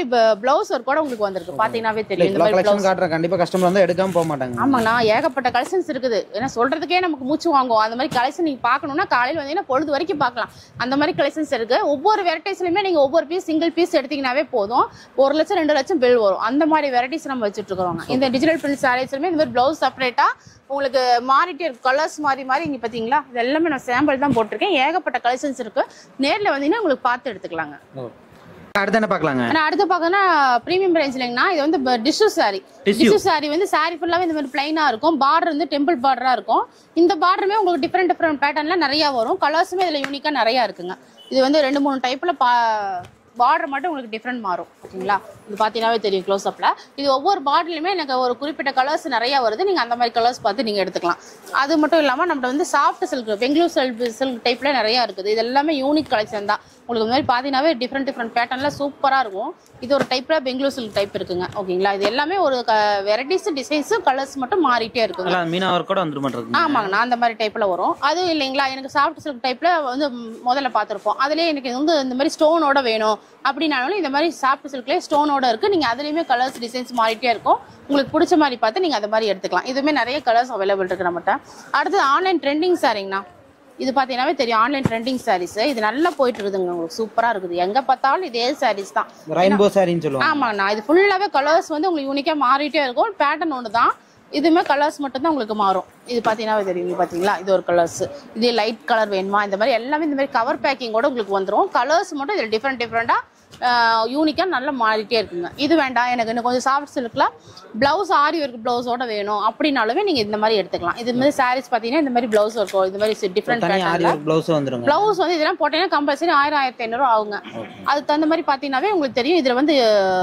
B: பிளவுஸ் ஒர்க் கூட உங்களுக்கு வந்திருக்கு பாத்தீங்கன்னாவே
A: இல்ல
B: தெரியும் இந்த
A: இவ்வளவு
B: மாதிரி
A: கலெக்ஷன்
B: பிளவுஸ்
A: காட்டுறேன் கண்டிப்பா கஸ்டமர் வந்து எடுக்காம போக மாட்டாங்க
B: ஆமாங்கண்ணா ஏகப்பட்ட கலெக்ஷன்ஸ் இருக்குது ஏன்னா சொல்றதுக்கே நமக்கு மூச்சு வாங்குவோம் அந்த மாதிரி கலெக்ஷன் நீங்க பார்க்கணும்னா காலையில வந்தீங்கன்னா பொழுது வரைக்கும் பார்க்கலாம் அந்த மாதிரி கலெக்ஷன்ஸ் இருக்கு ஒவ்வொரு வெரைட்டிஸ்லயுமே நீங்க ஒவ்வொரு பீஸ் சிங்கிள் பீஸ் எடுத்தீங்கன்னாவே போதும் ஒரு லட்சம் ரெண்டு லட்சம் பில் வரும் அந்த மாதிரி வெரைட்டிஸ் நம்ம வச்சுட்டு இருக்கிறோம் இந்த டிஜிட்டல் பிரிண்ட் சாரீஸ்லுமே இந்த மாதிரி பிளவுஸ் செப்பரேட்டா உங்களுக்கு மாறிட்டே இருக்கு கலர்ஸ் மாறி மாறி இங்க பாத்தீங்களா இது எல்லாமே நான் சாம்பிள் தான் போட்டிருக்கேன் ஏகப்பட்ட கலெக்ஷன்ஸ் இருக்கு நேர்ல வந்தீங்கன்னா உங்களுக்கு பார்த்து எடுத்துக்கலாங்க
A: அடுத்து என்ன பார்க்கலாங்க
B: ஆனா அடுத்து பார்த்தோன்னா ப்ரீமியம் ரேஞ்சிலங்கண்ணா இது வந்து tissue saree
A: Tissue.
B: Tissue saree வந்து சாரி ஃபுல்லாவே இந்த மாதிரி பிளைனா இருக்கும் பார்டர் வந்து டெம்பிள் பார்டரா இருக்கும் இந்த பார்டருமே உங்களுக்கு டிஃப்ரெண்ட் டிஃப்ரெண்ட் பேட்டர்ன்ல நிறைய வரும் கலர்ஸுமே இதுல யூனிக்கா நிறைய இருக்குங்க இது வந்து ரெண்டு மூணு டைப்ல பா பார்டர் மட்டும் உங்களுக்கு டிஃப்ரெண்ட் மாறும் ஓகேங்களா இது பார்த்தீங்கன்னாவே தெரியும் க்ளோஸ் அப்ல இது ஒவ்வொரு பார்டர்லையுமே எனக்கு ஒரு குறிப்பிட்ட கலர்ஸ் நிறைய வருது நீங்க அந்த மாதிரி கலர்ஸ் பார்த்து நீங்க எடுத்துக்கலாம் அது மட்டும் இல்லாம நம்மகிட்ட வந்து soft silk Bangalore silk silk டைப்ல நிறைய இருக்குது இது எல்லாமே யூனிக் கலெக்ஷன் தான் உங்களுக்கு இந்த மாதிரி பார்த்தீங்கன்னாவே டிஃப்ரெண்ட் டிஃப்ரெண்ட் பேட்டர்ன்ல சூப்பரா இருக்கும் இது ஒரு டைப்ல பெங்களூர் சில்க் டைப் இருக்குங்க ஓகேங்களா இது எல்லாமே ஒரு வெரைட்டிஸ் டிசைன்ஸ் கலர்ஸ் மட்டும் மாறிட்டே இருக்குங்க
A: நல்லா மீனா ஒர்க் கூட வந்துட மாட்டேங்குது
B: ஆமாங்க நான் அந்த மாதிரி டைப்ல வரும் அதுவும் இல்லைங்களா எனக்கு சாஃப்ட் சில்க் டைப்ல வந்து ம், முதல்ல பார்த்துருப்போம் அதுலயே எனக்கு வந்து இந்த மாதிரி ஸ்டோனோட வேணும் அப்படின்னாலும் இந்த மாதிரி சாஃப்ட் சில்க்லேயே ஸ்டோனோட இருக்கு நீங்க அதுலயுமே கலர்ஸ் டிசைன்ஸ் மாறிட்டே இருக்கும் உங்களுக்கு பிடிச்ச மாதிரி பார்த்து நீங்க அந்த மாதிரி எடுத்துக்கலாம் இதுவுமே நிறைய கலர்ஸ் அவைலபிள் இருக்கு நம்மகிட்ட அடுத்து ஆன்லைன் ட்ரெண்டிங் சாரிங்கண்ணா இது பார்த்தீங்கன்னாவே தெரியும் ஆன்லைன் ட்ரெண்டிங் சாரீஸ் இது நல்லா போயிட்டு இருக்குதுங்க உங்களுக்கு சூப்பரா இருக்குது எங்க பார்த்தாலும் இதே சாரீஸ் தான்
A: ரெயின்போ சாரின்னு சொல்லுவாங்க
B: ஆமாண்ணா இது ஃபுல்லாவே கலர்ஸ் வந்து உங்களுக்கு யூனிக்கா மாறிட்டே இருக்கும் பேட்டர்ன் ஒன்று தான் இதுவுமே கலர்ஸ் மட்டும் தான் உங்களுக்கு மாறும் இது பார்த்தீங்கன்னா தெரியும் இது பார்த்தீங்களா இது ஒரு கலர்ஸ் இது லைட் கலர் வேணுமா இந்த மாதிரி எல்லாமே இந்த மாதிரி கவர் பேக்கிங் கூட உங்களுக்கு வந்துரும் கலர்ஸ் மட்டும் இதில் டிஃப்ரெண்ட் டிஃப்ரெண்டாக யூனிக்காக நல்லா மாறிட்டே இருக்குங்க இது வேண்டாம் எனக்கு இன்னும் கொஞ்சம் சாஃப்ட் சில்க்ல பிளவுஸ் ஆரி ஒர்க் பிளவுஸோட வேணும் அப்படின்னாலுமே நீங்கள் இந்த மாதிரி எடுத்துக்கலாம் இது மாதிரி சாரீஸ் பார்த்தீங்கன்னா இந்த மாதிரி பிளவுஸ் இருக்கும் இது மாதிரி டிஃப்ரெண்ட்
A: தனி ஆரி
B: பேட்டர்ல
A: ஒர்க் பிளவுஸ் வந்துருங்க
B: பிளவுஸ் வந்து இதெல்லாம் போட்டீங்கன்னா கம்பல்சரி ஆயிரம் ஆயிரத்தி ஐநூறு ஆகுங்க அதுக்கு தகுந்த மாதிரி பார்த்தீங்கன்னாவே உங்களுக்கு தெரியும் இதில் வந்து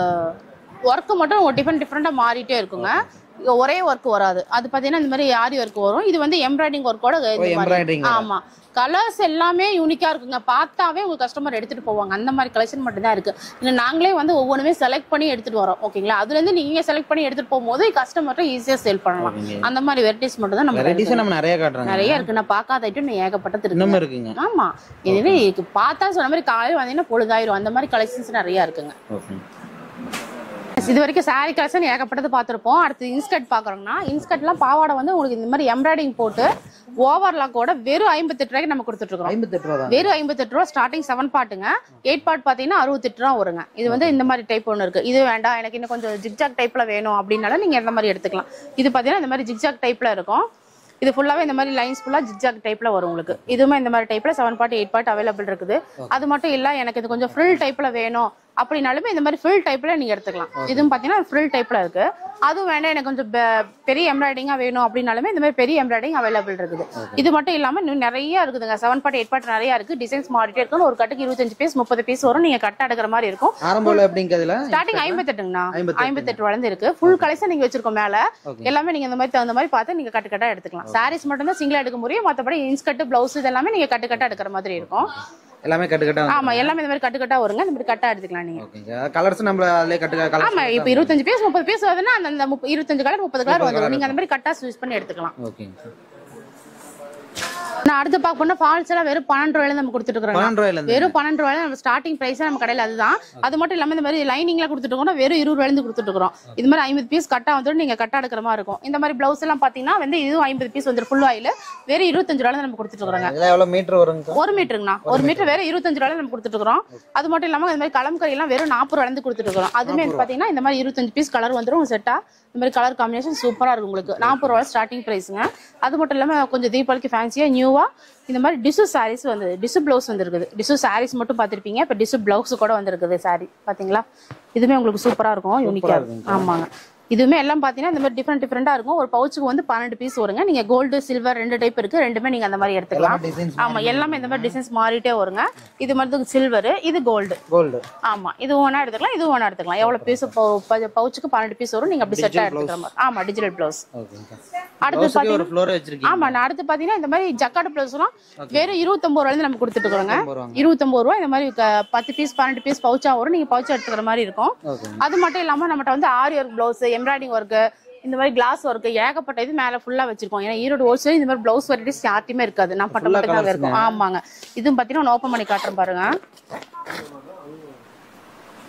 B: ஒர்க்கு மட்டும் டிஃப்ரெண்ட் டிஃப்ரெண்டாக மாறிட்டே இருக்குங்க இங்க ஒரே ஒர்க் வராது அது பார்த்தீங்கன்னா இந்த மாதிரி ஆரி ஒர்க் வரும் இது வந்து எம்ப்ராய்டிங் ஒர்க்கோட
A: embroidering வரும்.
B: ஆமா கலர்ஸ் எல்லாமே யூனிக்கா இருக்குங்க பார்த்தாவே உங்க கஸ்டமர் எடுத்துட்டு போவாங்க அந்த மாதிரி கலெக்ஷன் மட்டும் தான் இருக்கு இல்லை நாங்களே வந்து ஒவ்வொன்றுமே செலக்ட் பண்ணி எடுத்துட்டு வரோம் ஓகேங்களா அதுல இருந்து நீங்க செலக்ட் பண்ணி எடுத்துட்டு போகும்போது கஸ்டமர்ட்ட ஈஸியா சேல் பண்ணலாம்
A: ஓகேங்க.
B: அந்த மாதிரி வெரைட்டிஸ் மட்டும் தான் நம்ம
A: வெரைட்டிஸ் நம்ம நிறைய காட்டுறாங்க
B: நிறைய இருக்கு நான் பார்க்காத ஐட்டம் ஏகப்பட்டது இருக்கு
A: இன்னும் இருக்குங்க
B: ஆமா இதுவே இதுக்கு பார்த்தா சொன்ன மாதிரி காலையில வந்தீங்கன்னா பொழுதாயிரும் அந்த மாதிரி கலெக்ஷன்ஸ் நிறைய இருக்குங்க
A: ஓகே
B: இது வரைக்கும் saree கலெக்ஷன் ஏகப்பட்டது பார்த்துருப்போம் அடுத்து இன்ஸ்கர்ட் பார்க்குறோம்னா இன்ஸ்கர்ட்லாம் பாவாடை வந்து உங்களுக்கு இந்த மாதிரி எம்ப்ராய்டிங் போட்டு ஓவர்லாக்கோட வெறும் ஐம்பத்தெட்டு ரூபாய்க்கு நம்ம கொடுத்துட்டு இருக்கோம்
A: ஐம்பத்தெட்டு ரூபா தான்
B: வெறும் ஐம்பத்தெட்டு ரூபா ஸ்டார்டிங் செவன் பார்ட்டுங்க எயிட் பார்ட் பார்த்தீங்கன்னா அறுபத்தெட்டு ரூபா வருங்க இது வந்து இந்த மாதிரி டைப் ஒன்று இருக்கு இது வேண்டாம் எனக்கு இன்னும் கொஞ்சம் ஜிக்ஜாக் டைப்ல வேணும் அப்படின்னாலும் நீங்க இந்த மாதிரி எடுத்துக்கலாம் இது பார்த்தீங்கன்னா இந்த மாதிரி ஜிக்ஜாக் டைப்ல இருக்கும் இது ஃபுல்லாவே இந்த மாதிரி லைன்ஸ் ஃபுல்லா ஜிக்ஜாக் டைப்ல வரும் உங்களுக்கு இதுவுமே இந்த மாதிரி டைப்ல seven part eight part available இருக்குது அது மட்டும் இல்ல எனக்கு இது கொஞ்சம் ஃபில் டைப்ல வேணும் அப்படின்னாலுமே இந்த மாதிரி ஃபில் டைப்ல நீங்க எடுத்துக்கலாம் இதுவும் பாத்தீங்கன்னா ஃபில் டைப்ல இருக்கு அதுவும் வேண்டாம் எனக்கு கொஞ்சம் பெ- பெரிய எம்ப்ராய்டிங்கா வேணும் அப்படின்னாலுமே இந்த மாதிரி பெரிய எம்ப்ராய்டிங் அவைலபிள் இருக்குது இது மட்டும் இல்லாம இன்னும் நிறைய இருக்குதுங்க செவன் பார்ட் எயிட் பார்ட் நிறைய இருக்கு டிசைன்ஸ் மாறிட்டே இருக்கும் ஒரு கட்டுக்கு இருபத்தஞ்சு பீஸ் முப்பது பீஸ் வரும் நீங்க கட்ட எடுக்கிற மாதிரி இருக்கும்
A: ஆரம்பம்ல எப்படிங்கிறதுல
B: ஸ்டார்டிங் ஐம்பத்தெட்டுங்கண்ணா
A: 58.
B: ஐம்பத்தெட்டு வளர்ந்து இருக்கு ஃபுல் கலெக்ஷன் நீங்க வச்சிருக்கோம் மேல
A: Okay.
B: எல்லாமே நீங்க இந்த மாதிரி தகுந்த மாதிரி பார்த்து நீங்க கட்டு கட்டா எடுத்துக்கலாம் சாரீஸ் மட்டும் தான் சிங்கிளா எடுக்க முடியும் மத்தபடி இன்ஸ்கர்ட் பிளவுஸ் இதெல்லாமே நீங்க கட்டு கட்டா எடுக்கிற மாதிரி இருக்கும்
A: எல்லாமே கட்டு கட்டா
B: ஆமா எல்லாமே இந்த மாதிரி கட்டு கட்டா வருங்க இந்த மாதிரி கட்டா எடுத்துக்கலாம் நீங்க
A: ஓகேங்க கலர்ஸ் நம்ம அதிலே கட்டு கலர்
B: ஆமா இப்ப இருபத்தஞ்சு பீஸ் முப்பது பீஸ் வருதுன்னா அந்த அந்த முப்ப- இருபத்தஞ்சு கலர் முப்பது கலர்
A: முப்பது
B: வந்துடும்
A: colour
B: நீங்க அந்த மாதிரி கட்டா யூஸ் பண்ணி எடுத்துக்கலாம்
A: ஓகேங்க
B: நான் அடுத்து பார்க்க போனா ஃபால்ஸ் எல்லாம் வெறும் பன்னெண்டு ரூபாயில நம்ம கொடுத்துட்டு இருக்கோம்
A: பன்னெண்டு ரூபாயில இருந்து
B: வெறும் பன்னெண்டு ரூபாயில நம்ம ஸ்டார்டிங் பிரைஸ் நம்ம கடையில அதுதான் அது மட்டும் இல்லாம இந்த மாதிரி லைனிங்ல கொடுத்துட்டு இருக்கோம் வெறும் இருபது ரூபாயில இருந்து கொடுத்துட்டு இருக்கோம் இது மாதிரி ஐம்பது பீஸ் கட்டா வந்துட்டு நீங்க கட்டா எடுக்கிற மாதிரி இருக்கும் இந்த மாதிரி பிளவுஸ் எல்லாம் பாத்தீங்கன்னா வந்து இதுவும் ஐம்பது பீஸ் வந்து ஃபுல் ஆயில் வெறும் இருபத்தஞ்சு ரூபாயில நம்ம கொடுத்துட்டு இருக்கோங்க
A: இதெல்லாம் எவ்வளவு மீட்டர் வருங்க
B: ஒரு மீட்டருங்கண்ணா ஒரு மீட்டர் வேற இருபத்தஞ்சு ரூபாயில நம்ம கொடுத்துட்டு இருக்கோம் அது மட்டும் இல்லாம இந்த மாதிரி கலம்கறி எல்லாம் வெறும் நாற்பது ரூபாயில இருந்து கொடுத்துட்டு இருக்கோம் அதுமே வந்து பாத்தீங்கன்னா இந்த மாதிரி இருபத்தஞ்சு பீஸ் கலர் வந்துரும் செட்டா இந்த மாதிரி கலர் காம்பினேஷன் சூப்பரா இருக்கும் உங்களுக்கு நாற்பது ரூபாய் ஸ்டார்டிங் பிரைஸுங்க அது மட்டும் இல்லாம கொஞ்சம் தீபாவளிக்கு ஃபேன்சியா நியூவா இந்த மாதிரி டிசு சாரீஸ் வந்து டிசு பிளவுஸ் வந்துருக்குது டிசு சாரீஸ் மட்டும் பார்த்திருப்பீங்க இப்போ டிசு பிளவுஸ் கூட வந்திருக்குது சாரி பாத்தீங்களா இதுவுமே உங்களுக்கு சூப்பரா இருக்கும் யூனிக்கா இருக்கும் ஆமாங்க இதுவுமே எல்லாம் பாத்தீங்கன்னா இந்த மாதிரி டிஃப்ரெண்ட் டிஃப்ரெண்டா இருக்கும் ஒரு பவுச்சுக்கு வந்து பன்னெண்டு பீஸ் வருங்க நீங்க கோல்டு சில்வர் ரெண்டு டைப் இருக்கு ரெண்டுமே நீங்க அந்த மாதிரி எடுத்துக்கலாம்
A: எல்லாமே டிசைன்ஸ்
B: ஆமா எல்லாமே இந்த மாதிரி டிசைன்ஸ் மாறிட்டே வருங்க இது மாதிரி சில்வர் இது கோல்டு
A: கோல்டு
B: ஆமா இது ஒண்ணா எடுத்துக்கலாம் இது ஒண்ணா எடுத்துக்கலாம் எவ்வளவு பீஸ் பவுச்சுக்கு பன்னெண்டு பீஸ் வரும் நீங்க அப்படி செட்டா எடுத்துக்கிற மாதிரி ஆமா டிஜிட்டல் பிளவுஸ்
A: ஓகேங்க
B: அடுத்து
A: ப்ளவுஸுக்கு
B: பாத்தீங்கன்னா
A: ஒரு ஃப்ளோர் வச்சிருக்கீங்க
B: ஆமா நான் அடுத்து பாத்தீங்கன்னா இந்த மாதிரி ஜக்காடு பிளவுஸ்லாம் வெறும் இருபத்தொன்பது ரூபாயில நம்ம கொடுத்துட்டு இருக்கோங்க
A: வருவாங்க
B: இருபத்தொன்பது ரூபா இந்த மாதிரி க- பத்து பீஸ் பன்னெண்டு பீஸ் பவுச்சா வரும் நீங்க பவுச்சா எடுத்துக்கிற மாதிரி இருக்கும்
A: ஓகேங்க
B: அது மட்டும் இல்லாம நம்மகிட்ட வந்து aari work blouse embroidering work இந்த மாதிரி கிளாஸ் ஒர்க் ஏகப்பட்ட இது மேல ஃபுல்லா வச்சிருக்கோம் ஏன்னா ஈரோடு ஹோல்சேல் இந்த மாதிரி பிளவுஸ் வெரைட்டிஸ் யார்ட்டையுமே இருக்காது நான் பட்ட
A: Full-ஆ
B: மட்டும் தான்
A: colours
B: இருக்கும் ஆமாங்க இதுவும் பாத்தீங்கன்னா ஓப்பன் பண்ணி காட்டுறேன் பாருங்க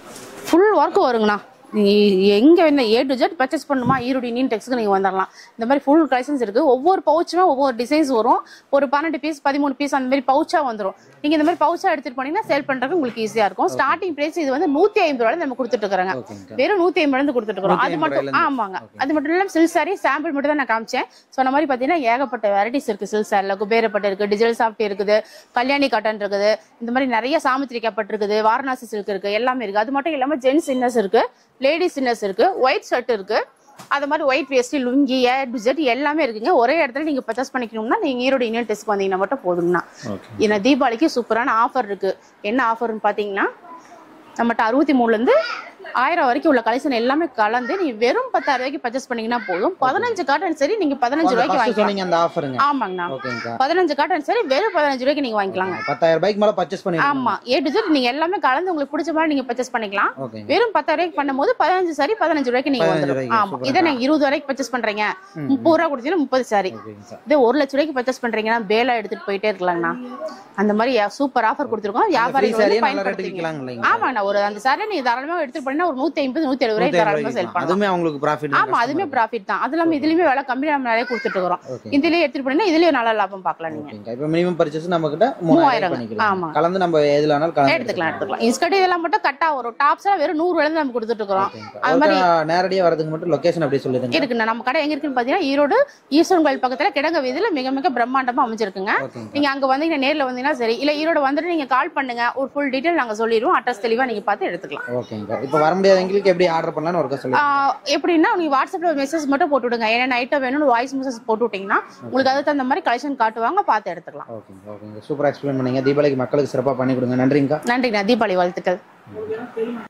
B: ஃபுல் ஒர்க் வருங்கண்ணா நீ எங்க வேணா ஏ டு ஜெட் பர்ச்சேஸ் பண்ணுமா ஈரோடு இந்தியன் டெக்ஸ்க்கு நீங்க வந்துடலாம் இந்த மாதிரி ஃபுல் கலெக்ஷன்ஸ் இருக்கு ஒவ்வொரு பவுச்சுமே ஒவ்வொரு டிசைன்ஸ் வரும் ஒரு பன்னெண்டு பீஸ் பதிமூணு பீஸ் அந்த மாதிரி பவுச்சா வந்துரும் நீங்க இந்த மாதிரி பவுச்சா எடுத்துட்டு போனீங்கன்னா சேல் பண்றதுக்கு உங்களுக்கு ஈஸியா இருக்கும் ஸ்டார்டிங் பிரைஸ் இது வந்து நூத்தி ஐம்பது ரூபாய் நம்ம கொடுத்துட்டு இருக்காங்க
A: ஓகேங்கக்கா
B: வெறும் நூத்தி ஐம்பது இருந்து கொடுத்துட்டு இருக்கோம் அது
A: 150
B: மட்டும்
A: ரூபாயில இருந்து.
B: ஆமாங்க அது மட்டும் இல்லாம சில்க் சாரி சாம்பிள் மட்டும் தான் நான் காமிச்சேன் சொன்ன மாதிரி பாத்தீங்கன்னா ஏகப்பட்ட வெரைட்டிஸ் இருக்கு சில்க் சாரில குபேரப்பட்டு இருக்கு டிஜிட்டல் சாஃப்ட் இருக்குது கல்யாணி காட்டன் இருக்குது இந்த மாதிரி நிறைய சாமுத்திரி கப்பட் இருக்குது வாரணாசி சில்க் இருக்கு எல்லாமே இருக்கு அது மட்டும் இல்லாம ஜென்ஸ் இன்னர்ஸ் இருக்கு லேடிஸ் இன்னர்ஸ் இருக்கு ஒயிட் ஷர்ட் இருக்கு அது மாதிரி ஒயிட் வேஸ்டி லுங்கி ஏர் டிஜெட் எல்லாமே இருக்குங்க ஒரே இடத்துல நீங்க பர்ச்சேஸ் பண்ணிக்கணும்னா நீங்க ஈரோடு யூனியன் டெஸ்ட் வந்தீங்கன்னா மட்டும் போதுங்கண்ணா
A: ஓகே
B: ஏன்னா தீபாவளிக்கு சூப்பரான ஆஃபர் இருக்கு என்ன ஆஃபர்னு பாத்தீங்கன்னா நம்மகிட்ட அறுபத்தி மூணுல இருந்து ஆயிரம் வரைக்கும் உள்ள கலெக்ஷன் எல்லாமே கலந்து நீ வெறும் பத்தாயிரம் ரூபாய்க்கு பர்ச்சேஸ் பண்ணீங்கன்னா போதும் பதினஞ்சு காட்டன் சரி நீங்க பதினஞ்சு ரூபாய்க்கு
A: ஃபர்ஸ்ட்
B: வாங்கிக்கலாம்
A: சொன்னீங்க அந்த ஆஃபருங்க
B: ஆமாங்கண்ணா
A: ஓகேங்கக்கா
B: பதினஞ்சு காட்டன் சரி வெறும் பதினஞ்சு ரூபாய்க்கு நீங்க வாங்கிக்கலாங்க
A: பத்தாயிரம் ரூபாய்க்கு மேல பர்ச்சேஸ் பண்ணிருக்கோம்
B: ஆமா ஏ டு Z நீங்க எல்லாமே கலந்து உங்களுக்கு பிடிச்ச மாதிரி நீங்க பர்ச்சேஸ் பண்ணிக்கலாம்
A: ஓகேங்க
B: வெறும் பத்தாயிரம் ரூபாய்க்கு பண்ணும்போது பதினஞ்சு சாரி பதினஞ்சு ரூபாய்க்கு நீங்க
A: 15
B: வந்துடும்
A: ரூபாய்க்கு,
B: ஆமா
A: சூப்பரா
B: இதை நீங்க இருபது ரூபாய்க்கு பர்ச்சேஸ் பண்றீங்க முப்பது ரூபா கொடுத்தீங்கன்னா முப்பது சாரி
A: ஓகேங்க சார்
B: இதே ஒரு லட்ச ரூபாய்க்கு பர்ச்சேஸ் பண்றீங்கன்னா பேலா எடுத்துட்டு போயிட்டே இருக்கலாம்ண்ணா அந்த மாதிரி சூப்பர் ஆஃபர் கொடுத்துருக்கோம்
A: ஃப்ரீ
B: வியாபாரிகள்
A: சாரியே
B: வந்து
A: நல்ல ரேட்டு
B: பயன்படுத்திக்கலாம்
A: விற்கலாம் இல்லைங்க
B: ஆமாண்ணா ஒரு அந்த சாரி நீங்க தாராளமா எடுத்துட்டு போனீங்கன்னா ஒரு நூத்தி ஐம்பது நூத்தி எழுபது ரூபாய் தாராளமா சேல் பண்ணலாம்
A: அதுவுமே அவங்களுக்கு ப்ராஃபிட்
B: ஆமா அதுமே ப்ராஃபிட் தான் அது இல்லாம இதுலயுமே விலை கம்மி நம்ம நிறைய கொடுத்துட்டு இருக்கிறோம்
A: ஓகே
B: இதுலயே எடுத்துட்டு போனீங்கன்னா இதுலயும் நல்ல லாபம் பார்க்கலாம் நீங்க
A: ஓகேங்க இப்போ மினிமம் பர்ச்சேஸ் நம்ம கிட்ட
B: மூவாயிரம்.
A: மூவாயிரம் பண்ணிக்கலாம்
B: ஆமா.
A: கலந்து நம்ம எதுல வேணாலும் கலந்து
B: எடுத்துக்கலாம் எடுத்துக்கலாம் இன்ஸ்கர்ட் இதெல்லாம் மட்டும் கட்டா வரும் டாப்ஸ் எல்லாம் வெறும் நூறு ரூபாய் நம்ம கொடுத்துட்டு இருக்கிறோம்
A: ஓகேங்க.
B: அது மாதிரி
A: ஒருக்கா நேரடியா வரதுக்கு மட்டும் லொகேஷன் அப்படி சொல்லிடுங்க
B: இருக்குண்ணா நம்ம கடை எங்க இருக்குன்னு பாத்தீங்கன்னா ஈரோடு ஈஸ்வரன் கோயில் பக்கத்துல கிடங்க வீதியில மிக மிக பிரம்மாண்டமா அமைஞ்சிருக்குங்க
A: ஓகேங்க
B: நீங்க அங்க வந்தீங்கன்னா நேர்ல வந்தீங்கன்னா சரி இல்ல ஈரோடு வந்துட்டு நீங்க கால் பண்ணுங்க ஒரு ஃபுல் டீடைல் நாங்க சொல்லிடுவோம் அட்ரஸ் தெளிவா நீங்க பார்த்து எடுத்துக்கலாம்
A: ஓகேங்க இப்போ வர முடியாதவங்களுக்கு எப்படி ஆர்டர் பண்ணலாம்னு ஒருக்கா சொல்லுங்க
B: ஆஹ் எப்படின்னா நீங்க வாட்ஸ்அப்ல மெசேஜ் மட்டும் போட்டு விடுங்க என்ன ஐட்டம் வேணும்னு வாய்ஸ் மெசேஜ் போட்டு விட்டீங்கன்னா உங்களுக்கு அதுக்கு தகுந்த மாதிரி கலெக்ஷன் காட்டுவாங்க பார்த்து எடுத்துக்கலாம்
A: ஓகேங்க ஓகேங்க சூப்பரா எக்ஸ்பிளைன் பண்ணீங்க தீபாவளிக்கு மக்களுக்கு சிறப்பா பண்ணி கொடுங்க நன்றிங்கக்கா
B: நன்றிண்ணா தீபாவளி வாழ்த்துக்கள்